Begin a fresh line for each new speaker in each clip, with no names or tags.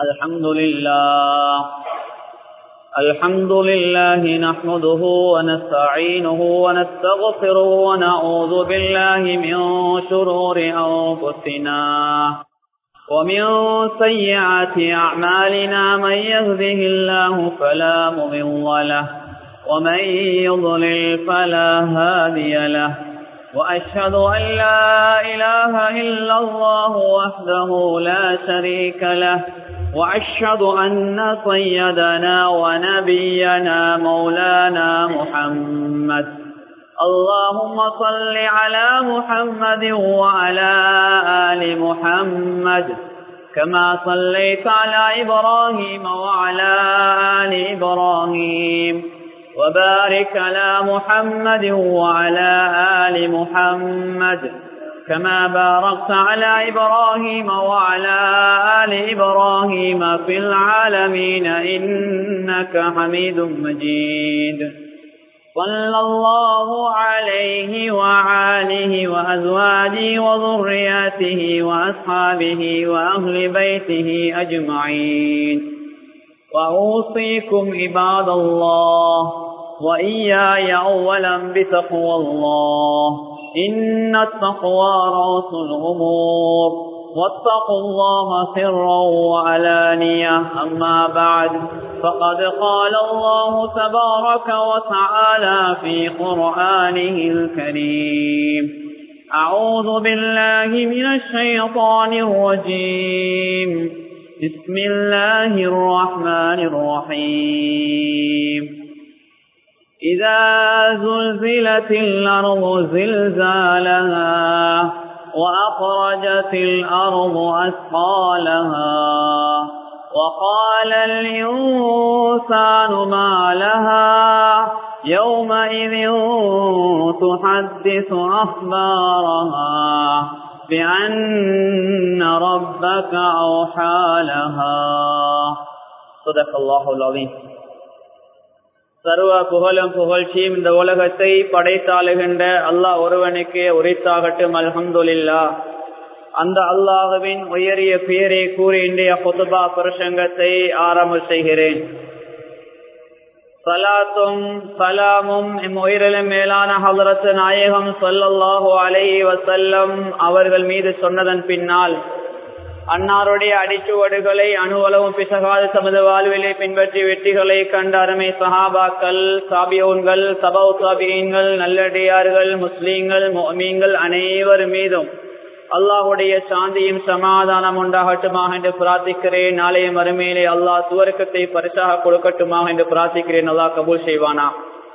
الحمد لله الحمد لله نحمده ونستعينه ونستغفره ونعوذ بالله من شرور أنفسنا ومن سيئات أعمالنا من يهده الله فلا مضل له ومن يضلل فلا هادي له وأشهد أن لا إله إلا الله وحده لا شريك له وأشهد أن سيدنا ونبينا مولانا محمد اللهم صل على محمد وعلى آل محمد كما صليت على إبراهيم وعلى آل إبراهيم وبارك على محمد وعلى آل محمد كما باركت على إبراهيم وعلى آل إبراهيم في العالمين إنك حميد مجيد صلى الله عليه وعاله وأزواجه وذرياته وأصحابه وأهل بيته أجمعين وأوصيكم عباد الله وإياي أولا بتقوى الله إن التقوى رأس الأمور واتقوا الله سرا وعلانية أما بعد فقد قال الله تبارك وتعالى في قرآنه الكريم أعوذ بالله من الشيطان الرجيم بسم الله الرحمن الرحيم إذا زلزلت الأرض زلزالها وأخرجت الأرض أثقالها وقال الإنسان ما لها يومئذ تحدث أخبارها بأن ربك أوحى لها صدق الله العظيم சர்வ புகழும் புகழ்ச்சியும் இந்த உலகத்தை படைத்தாளுகின்ற அல்லாஹ் ஒருவனுக்கே உரைத்தாகட்டும் அல்ஹம்துலில்லா அந்த அல்லாஹுவின் உயரிய பெயரை கூறி இன்றைய பொதுபா பிரசங்கத்தை ஆரம்ப செய்கிறேன் சலாத்தும் சலாமும் எம் உயிரிலும் மேலான ஹலரத்து நாயகம் சொல்லல்லாஹு அலை வசல்லம் அவர்கள் மீது சொன்னதன் பின்னால் அன்னாருடைய அடிச்சுவடுகளை அணுவளவும் பிசகாது தமது வாழ்விலை பின்பற்றி வெற்றிகளை கண்ட அருமை சஹாபாக்கள் சாபியோன்கள் சபௌ சாபியன்கள் நல்லடியார்கள் முஸ்லீம்கள் மோமீன்கள் அனைவர் மீதும் அல்லாஹுடைய சாந்தியும் சமாதானம் உண்டாகட்டுமாக என்று பிரார்த்திக்கிறேன் நாளைய மறுமையிலே அல்லாஹ் துவர்க்கத்தை பரிசாக கொடுக்கட்டுமாக என்று பிரார்த்திக்கிறேன் அல்லாஹ் கபூல் செய்வானா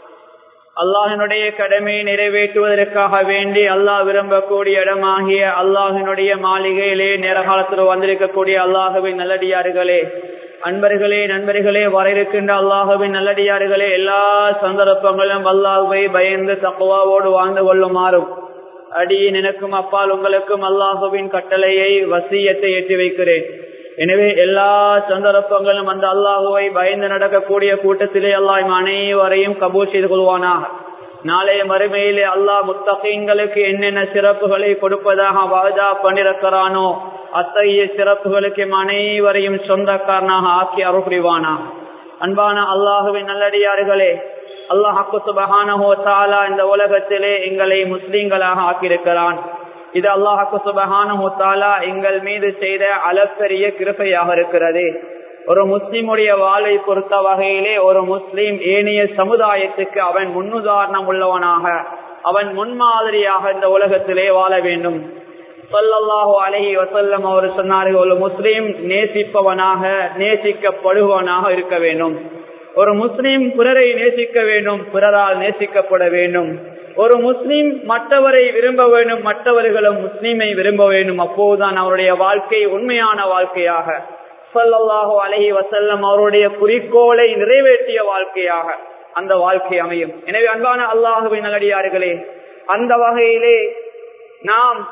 அல்லாஹினுடைய கடமையை நிறைவேற்றுவதற்காக வேண்டி அல்லாஹ் விரும்பக்கூடிய இடமாகிய அல்லாஹினுடைய மாளிகையிலே நேர காலத்தில் வந்திருக்கக்கூடிய அல்லாஹுவின் நல்லடியார்களே அன்பர்களே நண்பர்களே வர இருக்கின்ற அல்லாஹுவின் நல்லடியார்களே எல்லா சந்தர்ப்பங்களும் அல்லாஹுவை பயந்து தக்குவாவோடு வாழ்ந்து கொள்ளுமாறும் அடியின் எனக்கும் அப்பால் உங்களுக்கும் அல்லாஹுவின் கட்டளையை வசியத்தை ஏற்றி வைக்கிறேன் எனவே எல்லா சந்தர்ப்பங்களும் அந்த அல்லாஹுவை பயந்து நடக்கக்கூடிய கூட்டத்திலே அல்லாஹ் அனைவரையும் கபூல் செய்து கொள்வானாக நாளைய மறுமையிலே அல்லாஹ் முத்தகீன்களுக்கு என்னென்ன சிறப்புகளை கொடுப்பதாக வாஜா பண்ணிருக்கிறானோ அத்தகைய சிறப்புகளுக்கு அனைவரையும் சொந்தக்காரனாக ஆக்கி அருள் புரிவானா அன்பான அல்லாஹுவின் நல்லடியார்களே அல்லாஹாக்கு சுபகானஹோ தாலா இந்த உலகத்திலே எங்களை முஸ்லீம்களாக ஆக்கியிருக்கிறான் இது அல்லாஹாக்கு சுபகானஹோ தாலா எங்கள் மீது செய்த அளப்பெரிய கிருப்பையாக இருக்கிறது ஒரு முஸ்லிமுடைய வாழ்வை பொறுத்த வகையிலே ஒரு முஸ்லீம் ஏனைய சமுதாயத்துக்கு அவன் முன்னுதாரணம் உள்ளவனாக அவன் முன்மாதிரியாக இந்த உலகத்திலே வாழ வேண்டும் சொல்லல்லாஹோ அலஹி வசல்லம் அவர் சொன்னார்கள் ஒரு முஸ்லீம் நேசிப்பவனாக நேசிக்கப்படுபவனாக இருக்க வேண்டும் ஒரு முஸ்லீம் பிறரை நேசிக்க வேண்டும் பிறரால் நேசிக்கப்பட வேண்டும் ஒரு முஸ்லீம் மற்றவரை விரும்ப வேண்டும் மற்றவர்களும் முஸ்லீமை விரும்ப வேண்டும் அப்போதுதான் அவருடைய வாழ்க்கை உண்மையான வாழ்க்கையாக சொல்லல்லாஹோ அலஹி வசல்லம் அவருடைய குறிக்கோளை நிறைவேற்றிய வாழ்க்கையாக அந்த வாழ்க்கை அமையும் எனவே அன்பான அல்லாஹுவின் நல்லடியார்களே அந்த வகையிலே நாம்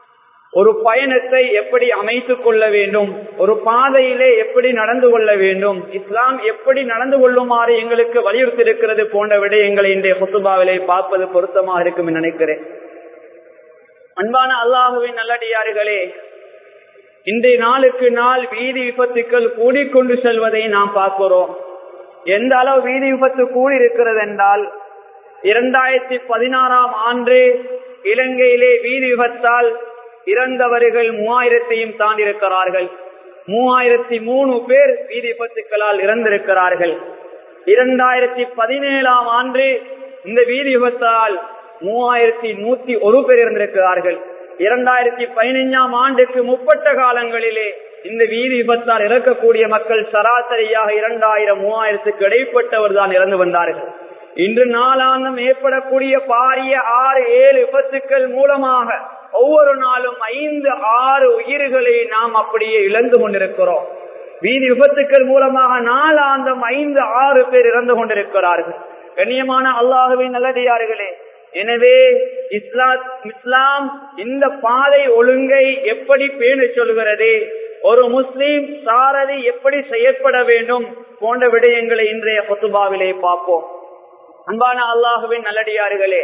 ஒரு பயணத்தை எப்படி அமைத்துக் கொள்ள வேண்டும் ஒரு பாதையிலே எப்படி நடந்து கொள்ள வேண்டும் இஸ்லாம் எப்படி நடந்து கொள்ளுமாறு எங்களுக்கு வலியுறுத்தி இருக்கிறது போன்ற விடயங்களை இன்றைய குத்துபாவிலே பார்ப்பது பொருத்தமாக இருக்கும் நினைக்கிறேன் அன்பான அல்லாஹுவின் நல்லடியார்களே இன்றைய நாளுக்கு நாள் வீதி விபத்துக்கள் கூடிக்கொண்டு செல்வதை நாம் பார்க்கிறோம் எந்த அளவு வீதி விபத்து கூடி இருக்கிறது என்றால் இரண்டாயிரத்தி பதினாறாம் ஆண்டு இலங்கையிலே வீதி விபத்தால் இறந்தவர்கள் மூவாயிரத்தையும் தாண்டியிருக்கிறார்கள் மூவாயிரத்தி மூணு பேர் வீதி விபத்துக்களால் இறந்திருக்கிறார்கள் இரண்டாயிரத்தி பதினேழாம் ஆண்டு இந்த வீதி விபத்தால் மூவாயிரத்தி நூத்தி ஒரு பேர் இருந்திருக்கிறார்கள் இரண்டாயிரத்தி பதினைஞ்சாம் ஆண்டுக்கு முப்பட்ட காலங்களிலே இந்த வீதி விபத்தால் இறக்கக்கூடிய மக்கள் சராசரியாக இரண்டாயிரம் மூவாயிரத்துக்கு இடைப்பட்டவர் தான் இறந்து வந்தார்கள் இன்று நாளாந்தம் ஏற்படக்கூடிய பாரிய ஆறு ஏழு விபத்துக்கள் மூலமாக ஒவ்வொரு நாளும் ஐந்து ஆறு உயிர்களை நாம் அப்படியே இழந்து கொண்டிருக்கிறோம் வீதி விபத்துக்கள் மூலமாக நாளாந்தம் ஐந்து ஆறு பேர் இறந்து கொண்டிருக்கிறார்கள் கண்ணியமான அல்லாஹுவின் நல்லடியார்களே எனவே இஸ்லாம் இஸ்லாம் இந்த பாதை ஒழுங்கை எப்படி பேண சொல்கிறது ஒரு முஸ்லீம் சாரதி எப்படி செயற்பட வேண்டும் போன்ற விடயங்களை இன்றைய பொத்துபாவிலே பார்ப்போம் அன்பான அல்லாஹுவின் நல்லடியார்களே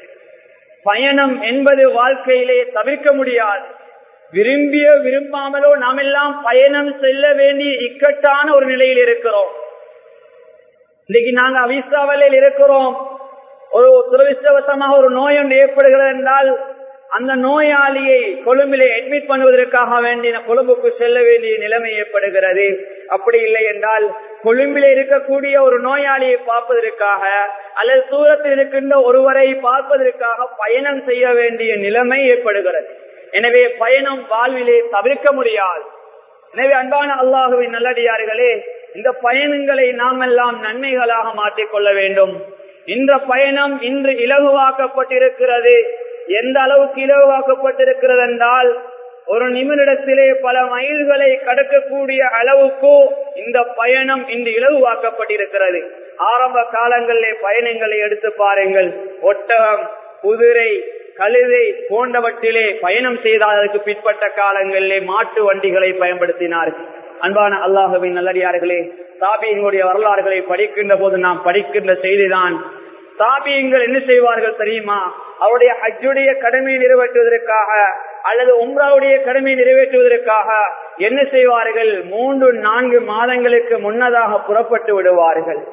பயணம் என்பது வாழ்க்கையிலே தவிர்க்க முடியாது விரும்பியோ விரும்பாமலோ நாம் எல்லாம் பயணம் செல்ல வேண்டிய இக்கட்டான ஒரு நிலையில் இருக்கிறோம் இன்னைக்கு நாங்க அவிசாவலில் இருக்கிறோம் ஒரு துரதிருஷ்டவசமாக ஒரு நோய் ஒன்று ஏற்படுகிறது என்றால் அந்த நோயாளியை கொழும்பிலே அட்மிட் பண்ணுவதற்காக வேண்டிய கொழும்புக்கு செல்ல வேண்டிய நிலைமை ஏற்படுகிறது அப்படி இல்லை என்றால் கொழும்பிலே இருக்கக்கூடிய ஒரு நோயாளியை பார்ப்பதற்காக அல்லது தூரத்தில் இருக்கின்ற ஒருவரை பார்ப்பதற்காக பயணம் செய்ய வேண்டிய நிலைமை ஏற்படுகிறது எனவே பயணம் வாழ்விலே தவிர்க்க முடியாது எனவே அன்பான அல்லாஹுவின் நல்லடியார்களே இந்த பயணங்களை நாம் எல்லாம் நன்மைகளாக மாற்றிக்கொள்ள வேண்டும் இந்த பயணம் இன்று இலகுவாக்கப்பட்டிருக்கிறது எந்த அளவுக்கு இலகுவாக்கப்பட்டிருக்கிறது என்றால் ஒரு நிமிடத்திலே பல மைல்களை கடக்கக்கூடிய அளவுக்கு இந்த பயணம் இன்று இலகுவாக்கப்பட்டிருக்கிறது ஆரம்ப காலங்களிலே பயணங்களை எடுத்து பாருங்கள் ஒட்டகம் குதிரை கழுதை போன்றவற்றிலே பயணம் செய்தால் அதற்கு பிற்பட்ட காலங்களிலே மாட்டு வண்டிகளை பயன்படுத்தினார்கள் அன்பான அல்லாஹுவின் நல்லடியார்களே தாபியினுடைய வரலாறுகளை படிக்கின்ற போது நாம் படிக்கின்ற செய்திதான் தாபியங்கள் என்ன செய்வார்கள் தெரியுமா அவருடைய ஹஜ்ஜுடைய கடமையை நிறைவேற்றுவதற்காக அல்லது உம்ராவுடைய கடமையை நிறைவேற்றுவதற்காக என்ன செய்வார்கள் மூன்று நான்கு மாதங்களுக்கு முன்னதாக புறப்பட்டு விடுவார்கள்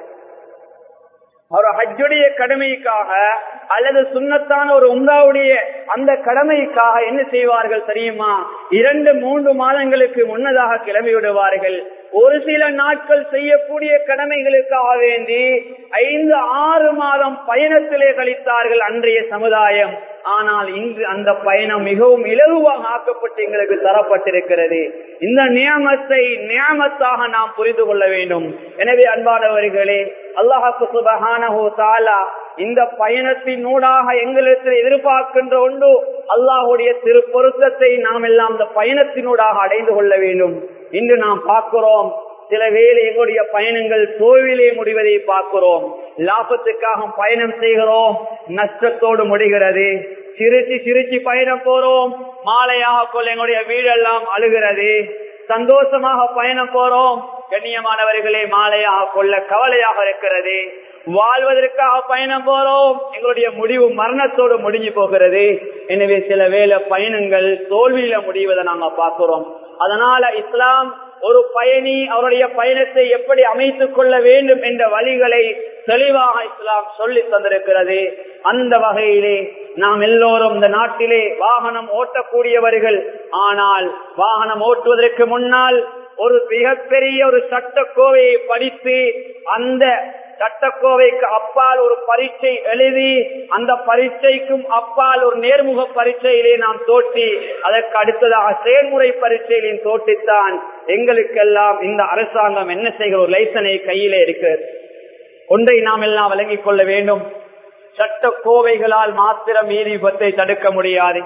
அவர் ஹஜ்ஜுடைய கடமைக்காக அல்லது சுண்ணத்தான ஒரு உம்ராவுடைய அந்த கடமைக்காக என்ன செய்வார்கள் தெரியுமா இரண்டு மூன்று மாதங்களுக்கு முன்னதாக கிளம்பி விடுவார்கள் ஒரு சில நாட்கள் செய்யக்கூடிய கடமைகளுக்காக வேண்டி ஐந்து ஆறு மாதம் பயணத்திலே கழித்தார்கள் அன்றைய சமுதாயம் ஆனால் இன்று அந்த பயணம் மிகவும் இலகுவாக ஆக்கப்பட்டு எங்களுக்கு தரப்பட்டிருக்கிறது இந்த நியமத்தை நியமத்தாக நாம் புரிந்து கொள்ள வேண்டும் எனவே அன்பானவர்களே அல்லாஹு சுபஹானஹு தாலா இந்த பயணத்தினூடாக எங்களிடத்தில் எதிர்பார்க்கின்ற ஒன்று அல்லாஹுடைய திரு பொருத்தத்தை நாம் எல்லாம் இந்த பயணத்தினூடாக அடைந்து கொள்ள வேண்டும் இன்று நாம் பார்க்கிறோம் சில வேலை எங்களுடைய பயணங்கள் தோல்வியிலே முடிவதை பார்க்கிறோம் லாபத்துக்காக பயணம் செய்கிறோம் நஷ்டத்தோடு முடிகிறது சிரிச்சு சிரிச்சு பயணம் போறோம் மாலையாக கொள்ள எங்களுடைய வீடெல்லாம் அழுகிறது சந்தோஷமாக பயணம் போறோம் கண்ணியமானவர்களே மாலையாக கொள்ள கவலையாக இருக்கிறது வாழ்வதற்காக பயணம் போறோம் எங்களுடைய முடிவு மரணத்தோடு முடிஞ்சு போகிறது எனவே சில வேலை பயணங்கள் தோல்வியில முடிவதை நாங்க பார்க்கிறோம் அதனால இஸ்லாம் ஒரு பயணி அவருடைய பயணத்தை எப்படி அமைத்துக் கொள்ள வேண்டும் என்ற வழிகளை தெளிவாக இஸ்லாம் சொல்லி தந்திருக்கிறது அந்த வகையிலே நாம் எல்லோரும் இந்த நாட்டிலே வாகனம் ஓட்டக்கூடியவர்கள் ஆனால் வாகனம் ஓட்டுவதற்கு முன்னால் ஒரு மிகப்பெரிய ஒரு சட்டக்கோவையை படித்து அந்த சட்டக்கோவைக்கு அப்பால் ஒரு பரீட்சை எழுதி அந்த பரீட்சைக்கும் அப்பால் ஒரு நேர்முக பரீட்சையிலே நாம் தோற்றி அதற்கு அடுத்ததாக செயல்முறை பரீட்சையிலையும் தோற்றித்தான் எங்களுக்கெல்லாம் இந்த அரசாங்கம் என்ன செய்கிற ஒரு லைசனை கையிலே இருக்கிறது ஒன்றை நாம் எல்லாம் விளங்கிக் கொள்ள வேண்டும் சட்ட கோவைகளால் மாத்திரம் நீதி விபத்தை தடுக்க முடியாது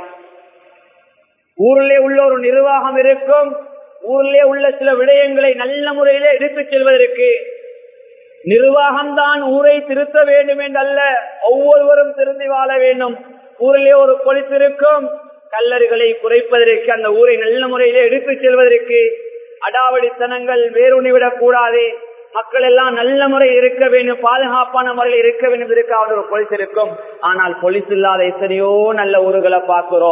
ஊரிலே உள்ள ஒரு நிர்வாகம் இருக்கும் ஊரிலே உள்ள சில விடயங்களை நல்ல முறையிலே எடுத்துச் செல்வதற்கு நிர்வாகம்தான் ஊரை திருத்த வேண்டும் என்றல்ல ஒவ்வொருவரும் திருந்தி வாழ வேண்டும் ஊரிலே ஒரு பொலிஸ் இருக்கும் கல்லறுகளை குறைப்பதற்கு அந்த ஊரை நல்ல முறையிலே எடுத்துச் செல்வதற்கு அடாவடித்தனங்கள் வேறுணிவிடக் கூடாது மக்கள் எல்லாம் நல்ல முறையில் இருக்க வேண்டும் பாதுகாப்பான முறையில் இருக்க வேண்டும் இதற்காக ஒரு பொலிஸ் இருக்கும் ஆனால் பொலிஸ் இல்லாத எத்தனையோ நல்ல ஊர்களை பார்க்கிறோம்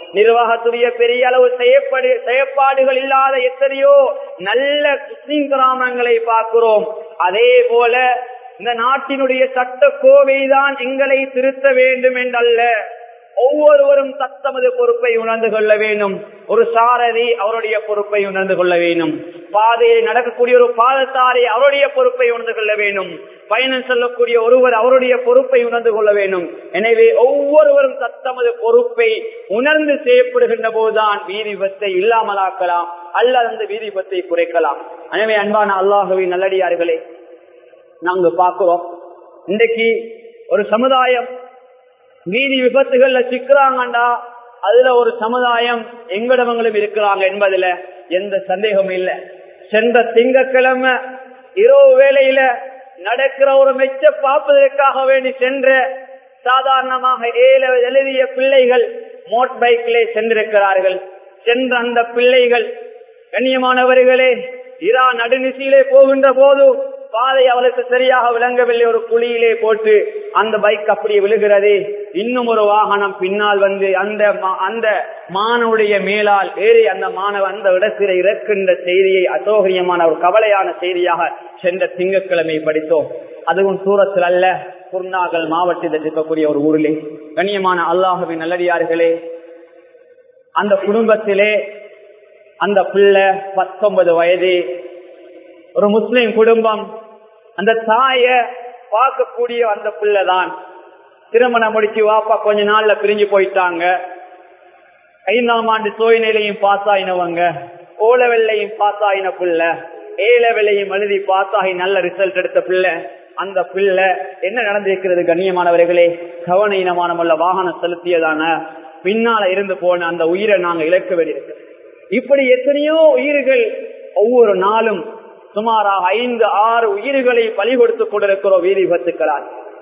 நிர்வாகத்துடைய பெரிய அளவு செய்யப்படு செயற்பாடுகள் இல்லாத எத்தனையோ நல்ல முஸ்லிம் கிராமங்களை பார்க்கிறோம் அதே போல இந்த நாட்டினுடைய சட்ட கோவை தான் எங்களை திருத்த வேண்டும் என்றல்ல ஒவ்வொருவரும் தத்தமது பொறுப்பை உணர்ந்து கொள்ள வேண்டும் ஒரு சாரதி அவருடைய பொறுப்பை உணர்ந்து கொள்ள வேண்டும் பாதையை நடக்கக்கூடிய ஒரு பாதத்தாரை அவருடைய பொறுப்பை உணர்ந்து கொள்ள வேண்டும் பயணம் செல்லக்கூடிய ஒருவர் அவருடைய பொறுப்பை உணர்ந்து கொள்ள வேண்டும் எனவே ஒவ்வொருவரும் தத்தமது பொறுப்பை உணர்ந்து செய்யப்படுகின்ற போதுதான் வீதி விபத்தை இல்லாமலாக்கலாம் அல்லது அந்த வீதி விபத்தை குறைக்கலாம் எனவே அன்பான அல்லாஹுவின் நல்லடியார்களே நாங்க பார்க்கிறோம் இன்றைக்கு ஒரு சமுதாயம் வீதி விபத்துகள்ல சிக்கிறாங்கண்டா அதுல ஒரு சமுதாயம் எங்கடவங்களும் இருக்கிறாங்க என்பதுல எந்த சந்தேகமும் இல்லை சென்ற திங்கக்கிழமை இரவு வேளையில நடக்கிற ஒரு மெச்ச பார்ப்பதற்காக வேண்டி சென்ற சாதாரணமாக ஏழு எழுதிய பிள்ளைகள் மோட் பைக்கிலே சென்றிருக்கிறார்கள் சென்ற அந்த பிள்ளைகள் கண்ணியமானவர்களே இரா நடுநிசையிலே போகின்ற போது பாதை அவளுக்கு சரியாக விளங்கவில்லை ஒரு குழியிலே போட்டு அந்த பைக் அப்படியே விழுகிறது இன்னும் ஒரு வாகனம் பின்னால் வந்து அந்த அந்த மாணவனுடைய மேலால் ஏறி அந்த மாணவன் அந்த இடத்தில இறக்கின்ற செய்தியை அசோகரியமான ஒரு கவலையான செய்தியாக சென்ற திங்கட்கிழமை படித்தோம் அதுவும் சூரத்தில் அல்ல குர்நாகல் மாவட்டத்தில் இருக்கக்கூடிய ஒரு ஊரிலே கண்ணியமான அல்லாஹுவின் நல்லடியார்களே அந்த குடும்பத்திலே அந்த பிள்ளை பத்தொன்பது வயது ஒரு முஸ்லிம் குடும்பம் அந்த தாய பார்க்கக்கூடிய அந்த பிள்ளை தான் திருமணம் முடிச்சு வாப்பா கொஞ்ச நாள்ல பிரிஞ்சு போயிட்டாங்க ஐந்தாம் ஆண்டு சோயினையிலையும் பாஸ் ஆயினவங்க ஓலவெல்லையும் பாஸ் ஆயின பிள்ளை ஏலவெல்லையும் எழுதி பாஸ் ஆகி நல்ல ரிசல்ட் எடுத்த பிள்ளை அந்த பிள்ளை என்ன நடந்திருக்கிறது கண்ணியமானவர்களே கவன இனமானமுள்ள வாகனம் செலுத்தியதான பின்னால இருந்து போன அந்த உயிரை நாங்க இழக்க வேண்டியிருக்கு இப்படி எத்தனையோ உயிர்கள் ஒவ்வொரு நாளும் சுமாராக ஐந்து ஆறு உயிர்களை பலி கொடுத்துக் கொண்டிருக்கிறோம் வீதி விபத்துக்களால்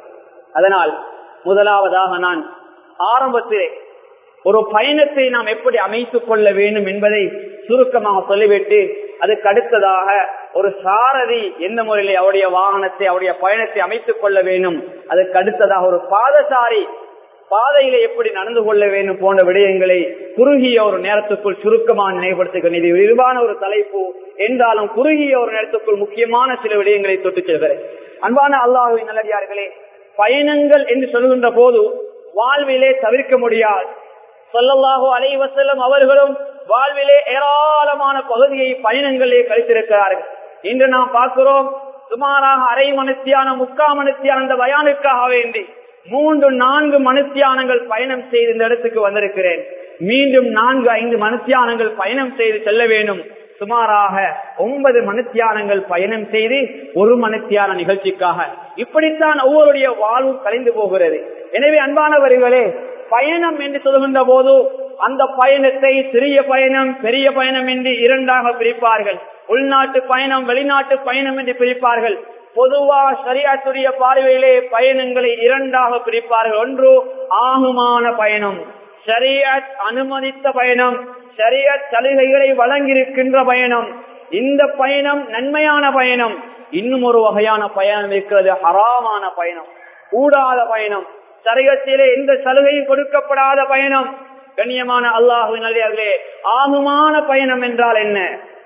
அதனால் முதலாவதாக நான் ஆரம்பத்திலே ஒரு பயணத்தை நாம் எப்படி அமைத்துக் கொள்ள வேண்டும் என்பதை சுருக்கமாக சொல்லிவிட்டு அதுக்கு அடுத்ததாக ஒரு சாரதி எந்த முறையில் அவருடைய வாகனத்தை அவருடைய பயணத்தை அமைத்துக் கொள்ள வேண்டும் அதுக்கு அடுத்ததாக ஒரு பாதசாரி பாதையில எப்படி நடந்து கொள்ள வேண்டும் போன்ற விடயங்களை குறுகிய ஒரு நேரத்துக்குள் சுருக்கமாக நினைவுபடுத்துகிறேன் இது விரிவான ஒரு தலைப்பு என்றாலும் குறுகிய ஒரு நேரத்துக்குள் முக்கியமான சில விடயங்களை தொட்டு செல்கிறேன் அன்பான அல்லாஹுவின் நல்லடியார்களே பயணங்கள் என்று சொல்கின்ற போது வாழ்விலே தவிர்க்க முடியாது சொல்லல்லாஹோ அலைவசல்லம் அவர்களும் வாழ்விலே ஏராளமான பகுதியை பயணங்களே கழித்திருக்கிறார்கள் இன்று நாம் பார்க்கிறோம் சுமாராக அரை மனுத்தியான முக்கால் மனுத்தியான அந்த பயானுக்காக வேண்டி மூன்று நான்கு மனுத்தியானங்கள் பயணம் செய்து இந்த இடத்துக்கு வந்திருக்கிறேன் மீண்டும் நான்கு ஐந்து மனுத்தியானங்கள் பயணம் செய்து செல்ல வேண்டும் சுமாராக ஒன்பது மனுத்தியானங்கள் பயணம் செய்து ஒரு மனுத்தியான நிகழ்ச்சிக்காக இப்படித்தான் ஒவ்வொருடைய வாழ்வும் கலைந்து போகிறது எனவே அன்பானவர்களே பயணம் என்று சொல்கின்ற போது அந்த பயணத்தை சிறிய பயணம் பெரிய பயணம் என்று இரண்டாக பிரிப்பார்கள் உள்நாட்டு பயணம் வெளிநாட்டு பயணம் என்று பிரிப்பார்கள் பொதுவா சரியாத்துடைய பார்வையிலே பயணங்களை இரண்டாக பிரிப்பார்கள் ஒன்று ஆகுமான பயணம் ஷரியத் அனுமதித்த பயணம் ஷரியத் சலுகைகளை வழங்கியிருக்கின்ற பயணம் இந்த பயணம் நன்மையான பயணம் இன்னும் ஒரு வகையான பயணம் இருக்கிறது ஹராமான பயணம் கூடாத பயணம் சரியத்திலே எந்த சலுகையும் கொடுக்கப்படாத பயணம் கண்ணியமான அல்லாஹு நல்லே ஆகுமான பயணம் என்றால் என்ன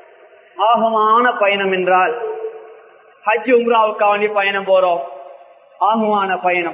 ஆகுமான பயணம் என்றால் ஹஜ் உம்ராவுக்காண்டி பயணம் போறோம் ஆகுமான பயணம்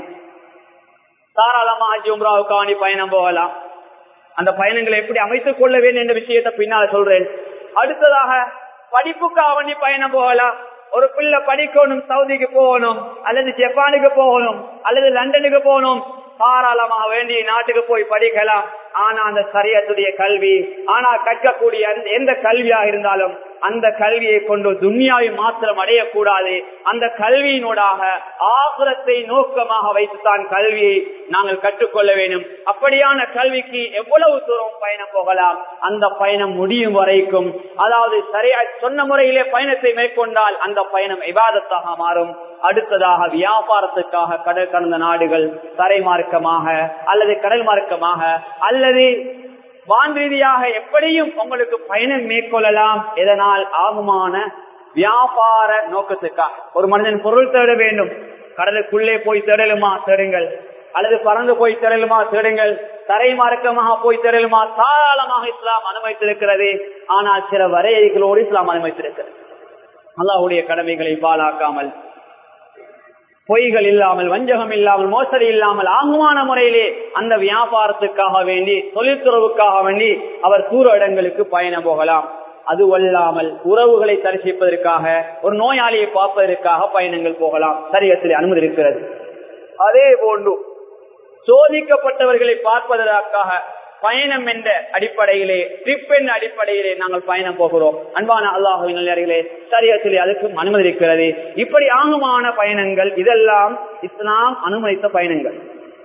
தாராளமா ஹஜ் உம்ராவுக்காண்டி பயணம் போகலாம் அந்த பயணங்களை எப்படி அமைத்துக் கொள்ள வேண்டும் என்ற விஷயத்தை பின்னால சொல்றேன் அடுத்ததாக படிப்புக்காக வேண்டி பயணம் போகலாம் ஒரு பிள்ளை படிக்கணும் சவுதிக்கு போகணும் அல்லது ஜப்பானுக்கு போகணும் அல்லது லண்டனுக்கு போகணும் தாராளமாக வேண்டிய நாட்டுக்கு போய் படிக்கலாம் ஆனா அந்த சரியத்துடைய கல்வி ஆனா கற்கக்கூடிய எந்த கல்வியா இருந்தாலும் அந்த கல்வியை கொண்டு துன்யாவை மாத்திரம் அடையக்கூடாது அந்த கல்வியினூடாக ஆகுரத்தை நோக்கமாக வைத்துத்தான் கல்வியை நாங்கள் கற்றுக்கொள்ள வேண்டும் அப்படியான கல்விக்கு எவ்வளவு தூரம் பயணம் போகலாம் அந்த பயணம் முடியும் வரைக்கும் அதாவது சரியா சொன்ன முறையிலே பயணத்தை மேற்கொண்டால் அந்த பயணம் விவாதத்தாக மாறும் அடுத்ததாக வியாபாரத்துக்காக கடல் கடந்த நாடுகள் தரை மார்க்கமாக அல்லது கடல் மார்க்கமாக அல்லது வான் ரீதியாக எப்படியும் உங்களுக்கு பயணம் மேற்கொள்ளலாம் இதனால் ஆகுமான வியாபார நோக்கத்துக்காக ஒரு மனிதன் பொருள் தேட வேண்டும் கடலுக்குள்ளே போய் தேடலுமா தேடுங்கள் அல்லது பறந்து போய் திரளுமா தேடுங்கள் தரை மார்க்கமாக போய் திரளுமா தாராளமாக இஸ்லாம் அனுமதித்திருக்கிறது ஆனால் சில வரையறைகளோடு இஸ்லாம் அனுமதித்திருக்கிறது அல்லாஹுடைய கடமைகளை பாலாக்காமல் பொய்கள் இல்லாமல் வஞ்சகம் இல்லாமல் மோசடி இல்லாமல் ஆகுமான முறையிலே அந்த வியாபாரத்துக்காக வேண்டி தொழில்துறவுக்காக வேண்டி அவர் தூர இடங்களுக்கு பயணம் போகலாம் அது அல்லாமல் உறவுகளை தரிசிப்பதற்காக ஒரு நோயாளியை பார்ப்பதற்காக பயணங்கள் போகலாம் சரியத்தில் அனுமதி இருக்கிறது அதே போன்று சோதிக்கப்பட்டவர்களை பார்ப்பதற்காக பயணம் என்ற அடிப்படையிலே ட்ரிப் என்ற அடிப்படையிலே நாங்கள் பயணம் போகிறோம் அன்பான அல்லாஹுவின் நல்லே சரியத்திலே அதுக்கும் அனுமதி இருக்கிறது இப்படி ஆகுமான பயணங்கள் இதெல்லாம் இஸ்லாம் அனுமதித்த பயணங்கள்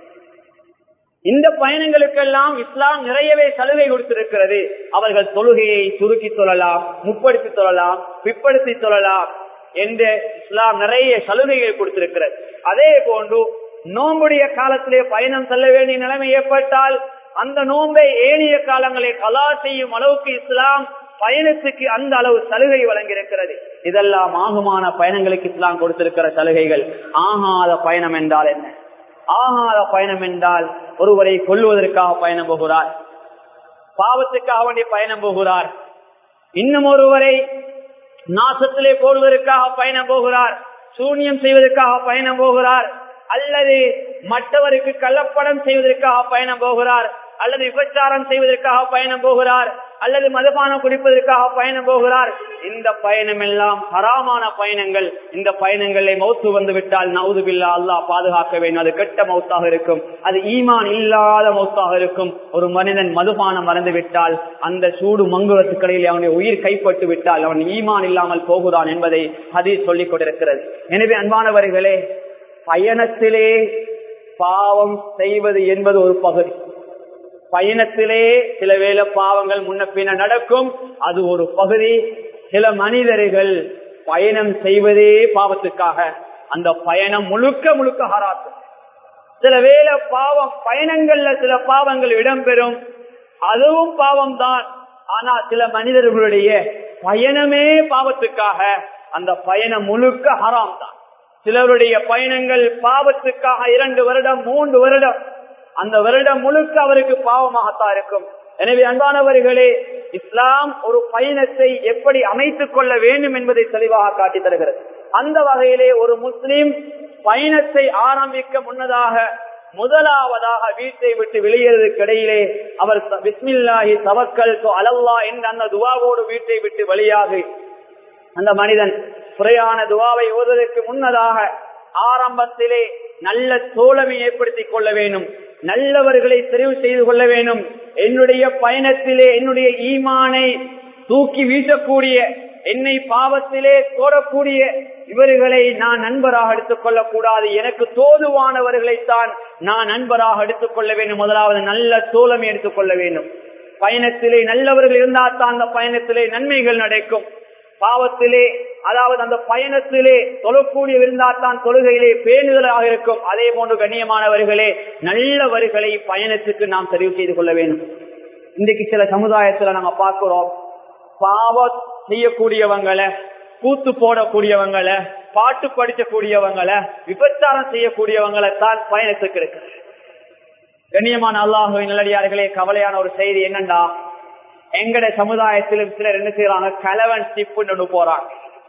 இந்த பயணங்களுக்கெல்லாம் இஸ்லாம் நிறையவே சலுகை கொடுத்திருக்கிறது அவர்கள் தொழுகையை சுருக்கி தொழலாம் முப்படுத்தி தொழலாம் பிற்படுத்தி தொழலாம் என்று இஸ்லாம் நிறைய சலுகைகள் கொடுத்திருக்கிறது அதே போன்று நோம்புடைய காலத்திலே பயணம் செல்ல வேண்டிய நிலைமை ஏற்பட்டால் அந்த நோன்பை ஏனைய காலங்களை கலா செய்யும் அளவுக்கு இஸ்லாம் பயணத்துக்கு அந்த அளவு சலுகை வழங்கியிருக்கிறது இதெல்லாம் ஆகுமான பயணங்களுக்கு இஸ்லாம் கொடுத்திருக்கிற சலுகைகள் ஆகாத பயணம் என்றால் என்ன ஆகாத பயணம் என்றால் ஒருவரை கொல்வதற்காக பயணம் போகிறார் பாவத்துக்காக வேண்டிய பயணம் போகிறார் இன்னும் ஒருவரை நாசத்திலே போடுவதற்காக பயணம் போகிறார் சூன்யம் செய்வதற்காக பயணம் போகிறார் அல்லது மற்றவருக்கு கள்ளப்படம் செய்வதற்காக பயணம் போகிறார் அல்லது விபச்சாரம் செய்வதற்காக பயணம் போகிறார் அல்லது மதுபானம் குடிப்பதற்காக பயணம் போகிறார் இந்த பயணம் எல்லாம் ஹராமான பயணங்கள் இந்த பயணங்களை மௌத்து வந்து விட்டால் நவுதுபில்லா அல்லாஹ் பாதுகாக்க வேண்டும் அது கெட்ட மௌத்தாக இருக்கும் அது ஈமான் இல்லாத மௌத்தாக இருக்கும் ஒரு மனிதன் மதுபானம் மறந்து விட்டால் அந்த சூடு மங்குவத்துக்கடையில் அவனுடைய உயிர் கைப்பட்டு விட்டால் அவன் ஈமான் இல்லாமல் போகிறான் என்பதை ஹதீஸ் சொல்லிக் கொண்டிருக்கிறது எனவே அன்பானவர்களே பயணத்திலே பாவம் செய்வது என்பது ஒரு பகுதி பயணத்திலே சில வேலை பாவங்கள் முன்ன பின்ன நடக்கும் அது ஒரு பகுதி சில மனிதர்கள் பயணம் செய்வதே பாவத்துக்காக அந்த பயணம் முழுக்க முழுக்க ஹராத்து சில வேலை பாவம் பயணங்கள்ல சில பாவங்கள் இடம்பெறும் அதுவும் பாவம் தான் ஆனா சில மனிதர்களுடைய பயணமே பாவத்துக்காக அந்த பயணம் முழுக்க ஹராம் தான் சிலருடைய பயணங்கள் பாவத்துக்காக இரண்டு வருடம் மூன்று வருடம் அந்த வருடம் முழுக்க அவருக்கு பாவமாகத்தான் இருக்கும் எனவே அன்பானவர்களே இஸ்லாம் ஒரு பயணத்தை எப்படி அமைத்துக் கொள்ள வேண்டும் என்பதை தெளிவாக காட்டி தருகிறது அந்த வகையிலே ஒரு முஸ்லிம் பயணத்தை ஆரம்பிக்க முன்னதாக முதலாவதாக வீட்டை விட்டு வெளியேறதுக்கு இடையிலே அவர் பிஸ்மில்லாஹி தவக்கல் அலல்லா என்ற அந்த துவாவோடு வீட்டை விட்டு வெளியாகி அந்த மனிதன் குறையான துவாவை ஓதுவதற்கு முன்னதாக ஆரம்பத்திலே நல்ல தோழமை ஏற்படுத்திக் கொள்ள வேண்டும் நல்லவர்களை தெரிவு செய்து கொள்ள வேண்டும் என்னுடைய பயணத்திலே என்னுடைய ஈமானை தூக்கி வீசக்கூடிய என்னை பாவத்திலே தோடக்கூடிய இவர்களை நான் நண்பராக எடுத்துக் கொள்ளக்கூடாது எனக்கு தோதுவானவர்களைத்தான் நான் நண்பராக எடுத்துக் கொள்ள வேண்டும் முதலாவது நல்ல தோழமை எடுத்துக் கொள்ள வேண்டும் பயணத்திலே நல்லவர்கள் இருந்தால் தான் அந்த பயணத்திலே நன்மைகள் நடக்கும் பாவத்திலே அதாவது அந்த பயணத்திலே தொழக்கூடிய இருந்தால்தான் தொழுகையிலே பேணுதலாக இருக்கும் அதே போன்று கண்ணியமானவர்களே நல்லவர்களை பயணத்துக்கு நாம் தெரிவு செய்து கொள்ள வேண்டும் இன்றைக்கு சில சமுதாயத்துல நாங்க பார்க்கிறோம் பாவ செய்யக்கூடியவங்களை கூத்து போடக்கூடியவங்களை பாட்டு படிக்கக்கூடியவங்களை விபச்சாரம் செய்யக்கூடியவங்களை தான் பயணத்துக்கு இருக்கு கண்ணியமான அல்லாஹுவின் நல்லடியார்களே கவலையான ஒரு செய்தி என்னண்டா எங்கட சமுதாயத்திலும் சிலர் என்ன செய்யறாங்க கலவன் சிப்புன்னு போறாங்க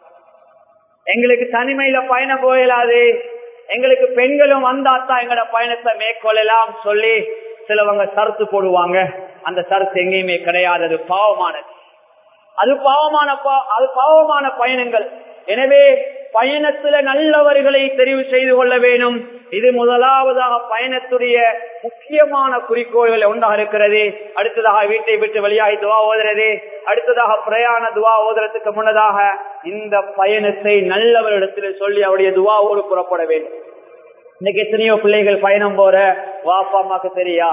எங்களுக்கு தனிமையில பயணம் போயிடாது எங்களுக்கு பெண்களும் வந்தாத்தான் எங்கட பயணத்தை மேற்கொள்ளலாம் சொல்லி சிலவங்க சரத்து போடுவாங்க அந்த சரத்து எங்கேயுமே கிடையாது அது பாவமானது அது பாவமான அது பாவமான பயணங்கள் எனவே பயணத்துல நல்லவர்களை தெரிவு செய்து கொள்ள வேண்டும் இது முதலாவதாக பயணத்துடைய முக்கியமான குறிக்கோள்கள் ஒன்றாக இருக்கிறது அடுத்ததாக வீட்டை விட்டு வெளியாகி துவா ஓதுறது அடுத்ததாக பிரயாண துவா ஓதுறதுக்கு முன்னதாக இந்த பயணத்தை நல்லவரிடத்தில் சொல்லி அவருடைய துவாவோடு புறப்பட வேண்டும் இன்னைக்கு எத்தனையோ பிள்ளைகள் பயணம் போற வாப்பா அம்மாக்கு தெரியா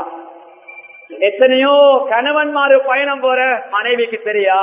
எத்தனையோ கணவன்மாரு பயணம் போற மனைவிக்கு தெரியா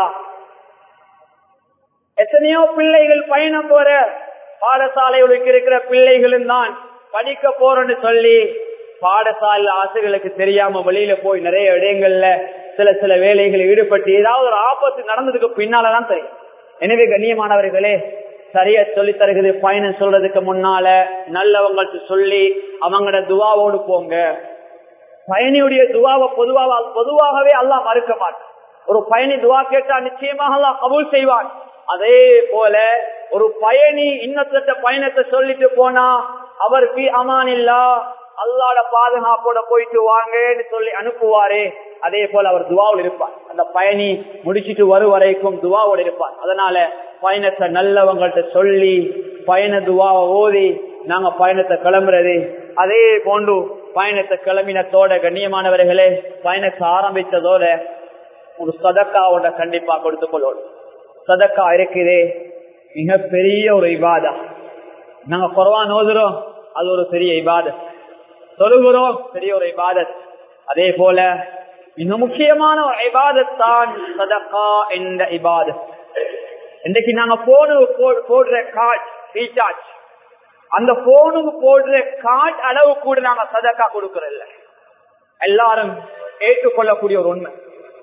எத்தனையோ பிள்ளைகள் பயணம் போற பாடசாலைகளுக்கு இருக்கிற பிள்ளைகளும் தான் படிக்க போறோம்னு சொல்லி பாடசாலை ஆசிரியர்களுக்கு தெரியாம வெளியில போய் நிறைய இடங்கள்ல சில சில வேலைகளில் ஈடுபட்டு ஏதாவது ஒரு ஆபத்து நடந்ததுக்கு பின்னாலதான் தெரியும் எனவே கண்ணியமானவர்களே சரியா சொல்லி தருகிறது பயணம் சொல்றதுக்கு முன்னால நல்லவங்களுக்கு சொல்லி அவங்களோட துவாவோடு போங்க பயணியுடைய துவாவை பொதுவாக பொதுவாகவே அல்லாஹ் மறுக்க மாட்டான் ஒரு பயணி துவா கேட்டா நிச்சயமாக அல்லாஹ் கபூல் செய்வான் அதே போல ஒரு பயணி இன்னொருத்த பயணத்தை சொல்லிட்டு போனா அவருக்கு அமான் இல்லா அல்லாட பாதுகாப்போட போயிட்டு வாங்கன்னு சொல்லி அனுப்புவாரே அதே போல அவர் துவாவில் இருப்பார் அந்த பயணி முடிச்சிட்டு வரும் வரைக்கும் துவாவோடு இருப்பார் அதனால பயணத்தை நல்லவங்கள்ட்ட சொல்லி பயண துவாவை ஓதி நாங்க பயணத்தை கிளம்புறது அதே போன்று பயணத்தை கிளம்பினத்தோட கண்ணியமானவர்களே பயணத்தை ஆரம்பித்ததோட ஒரு சதக்காவோட கண்டிப்பா கொடுத்து கொள்ளணும் சதக்கா இருக்குதே மிக பெரிய ஒரு இபாதா நாங்க குறவா நோதுறோம் அது ஒரு பெரிய இபாதத் தொழுகிறோம் பெரிய ஒரு இபாதத் அதே போல மிக முக்கியமான ஒரு இபாதத் தான் சதக்கா என்ற இபாதத் இன்றைக்கு நாங்க போனு போடுற கார்ட் ரீசார்ஜ் அந்த போனுக்கு போடுற கார்ட் அளவு கூட நாங்க சதக்கா கொடுக்கறதில்ல எல்லாரும் ஏற்றுக்கொள்ளக்கூடிய ஒரு உண்மை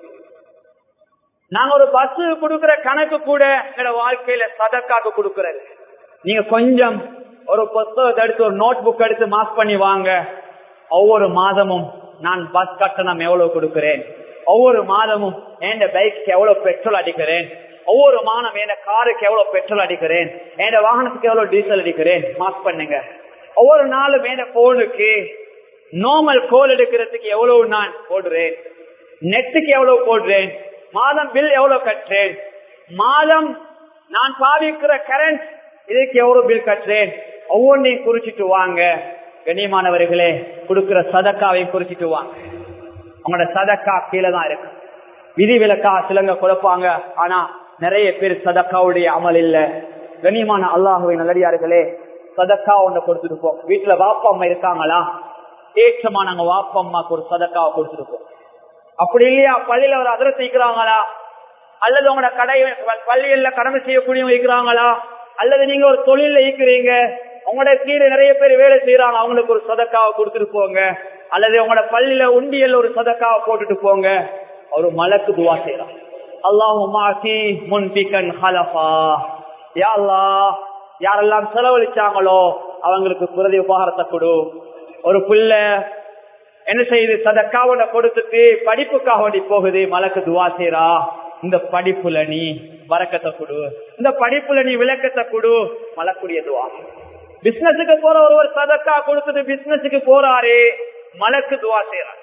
நாங்க ஒரு பஸ் கொடுக்கிற கணக்கு கூட எங்க வாழ்க்கையில சதக்காக்கு கொடுக்கறது நீங்க கொஞ்சம் ஒரு புத்தகத்தை எடுத்து ஒரு நோட் புக் எடுத்து மார்க் பண்ணி வாங்க ஒவ்வொரு மாதமும் நான் பஸ் கட்டணம் எவ்வளவு கொடுக்கிறேன் ஒவ்வொரு மாதமும் என் பைக்கு எவ்வளவு பெட்ரோல் அடிக்கிறேன் ஒவ்வொரு மாதம் என் காருக்கு எவ்வளவு பெட்ரோல் அடிக்கிறேன் என் வாகனத்துக்கு எவ்வளவு டீசல் அடிக்கிறேன் மார்க் பண்ணுங்க ஒவ்வொரு நாளும் என் போனுக்கு நார்மல் கோல் எடுக்கிறதுக்கு எவ்வளவு நான் போடுறேன் நெட்டுக்கு எவ்வளவு போடுறேன் மாதம் பில் எவ்வளவு கட்டுறேன் மாதம் நான் பாவிக்கிற கரண்ட் இதுக்கு எவ்வளவு பில் கட்டுறேன் ஒவ்வொன்றையும் குறிச்சிட்டு வாங்க கண்ணியமானவர்களே கொடுக்கிற சதக்காவையும் குறிச்சிட்டு வாங்க உங்களோட சதக்கா கீழே தான் இருக்கு விதி விலக்கா சிலங்க குழப்பாங்க ஆனா நிறைய பேர் சதக்காவுடைய அமல் இல்ல கண்ணியமான அல்லாஹுவை நல்லடியார்களே சதக்கா ஒண்ணு கொடுத்துட்டு போ வீட்டுல வாப்பா அம்மா இருக்காங்களா ஏற்றமா நாங்க வாப்பா அம்மாக்கு ஒரு சதக்காவை கொடுத்துட்டு போ அப்படி இல்லையா பள்ளியில ஒரு அதிரத்தை வைக்கிறாங்களா அல்லது உங்களோட கடை பள்ளியில கடமை செய்யக்கூடியவங்க இருக்கிறாங்களா அல்லது நீங்க ஒரு தொழில ஈக்குறீங்க உங்களோட கீழே நிறைய பேர் வேலை செய்யறாங்க அவங்களுக்கு ஒரு சதக்காவை கொடுத்துட்டு போங்க அல்லது உங்களோட பள்ளியில உண்டியல் ஒரு சதக்காவை போட்டுட்டு போங்க ஒரு மலக்கு துவா செய்யறான் அல்லாஹுமாக்கி முன்பிகன் ஹலஃபா யா அல்லாஹ் யாரெல்லாம் செலவழிச்சாங்களோ அவங்களுக்கு குருதி உபகாரத்தை கொடு ஒரு பிள்ளை என்ன செய்யுது சதக்காவோட கொடுத்துட்டு படிப்புக்காக வேண்டி போகுது மலக்கு துவா செய்யறா இந்த படிப்புல நீ வரக்கத்தை கொடு இந்த படிப்புல நீ விளக்கத்தை கொடு மலக்குரிய துவா பிசினஸுக்கு போற ஒருவர் சதக்கா கொடுத்துட்டு பிசினஸுக்கு போறாரு மலக்கு துவா செய்யறார்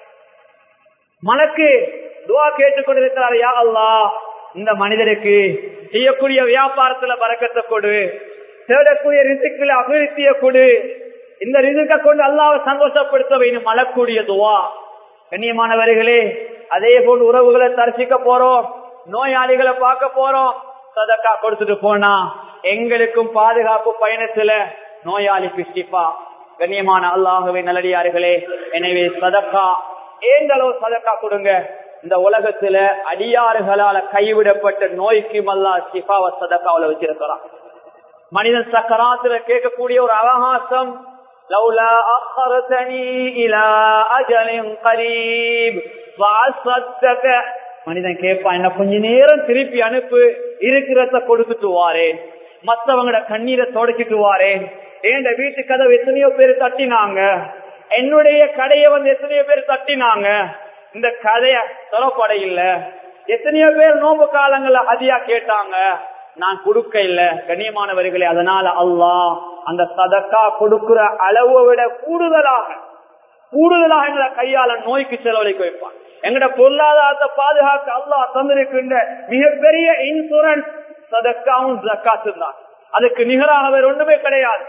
மலக்கு துவா கேட்டுக்கொண்டிருக்கிறார் யா அல்லா இந்த மனிதருக்கு செய்யக்கூடிய வியாபாரத்துல பறக்கத்தை கொடு தேடக்கூடிய ரிசுக்குல அபிவிருத்திய கொடு இந்த ரிசுக்க கொண்டு அல்லாவை சந்தோஷப்படுத்த வேணும் மலக்கூடிய துவா கண்ணியமானவர்களே அதே போல் உறவுகளை தரிசிக்க போறோம் நோயாளிகளை பார்க்க போறோம் சதக்கா கொடுத்துட்டு போனா எங்களுக்கும் பாதுகாப்பு பயணத்துல நோயாளிக்கு ஷிஃபா கண்ணியமான அல்லாகவே நல்லடியார்களே எனவே சதக்கா ஏந்தளவு சதக்கா கொடுங்க இந்த உலகத்துல அடியாறுகளால கைவிடப்பட்ட நோய்க்கு மல்லா ஷிஃபாவ சதக்காவில வச்சிருக்கிறான் மனிதன் சக்கராத்துல கேட்கக்கூடிய ஒரு அவகாசம் லவ்லா அக்கரதனி இலா அஜலின் கரீப் வாசத்தக மனிதன் கேட்பான் என்ன கொஞ்ச நேரம் திருப்பி அனுப்பு இருக்கிறத கொடுத்துட்டு வாரேன் மத்தவங்களோட கண்ணீரை தொடச்சிட்டு வாரேன் என் வீட்டு கதவு எத்தனையோ பேர் தட்டினாங்க என்னுடைய கடையை வந்து எத்தனையோ பேர் தட்டினாங்க இந்த கதைய சொல்லப்பட இல்ல எத்தனையோ பேர் நோம்பு காலங்கள்ல அதியா கேட்டாங்க நான் கொடுக்க இல்ல கண்ணியமானவர்களே அதனால அல்லாஹ் அந்த சதக்கா கொடுக்கிற அளவை விட கூடுதலாக கூடுதலாக எங்களை கையால நோய்க்கு செலவழிக்க வைப்பான் எங்கட பொருளாதாரத்தை பாதுகாக்க அல்லாஹ் தந்திருக்கின்ற மிகப்பெரிய இன்சூரன்ஸ் சதக்காவும் ஜக்காத்து தான் அதுக்கு நிகராக வேற ஒன்றுமே கிடையாது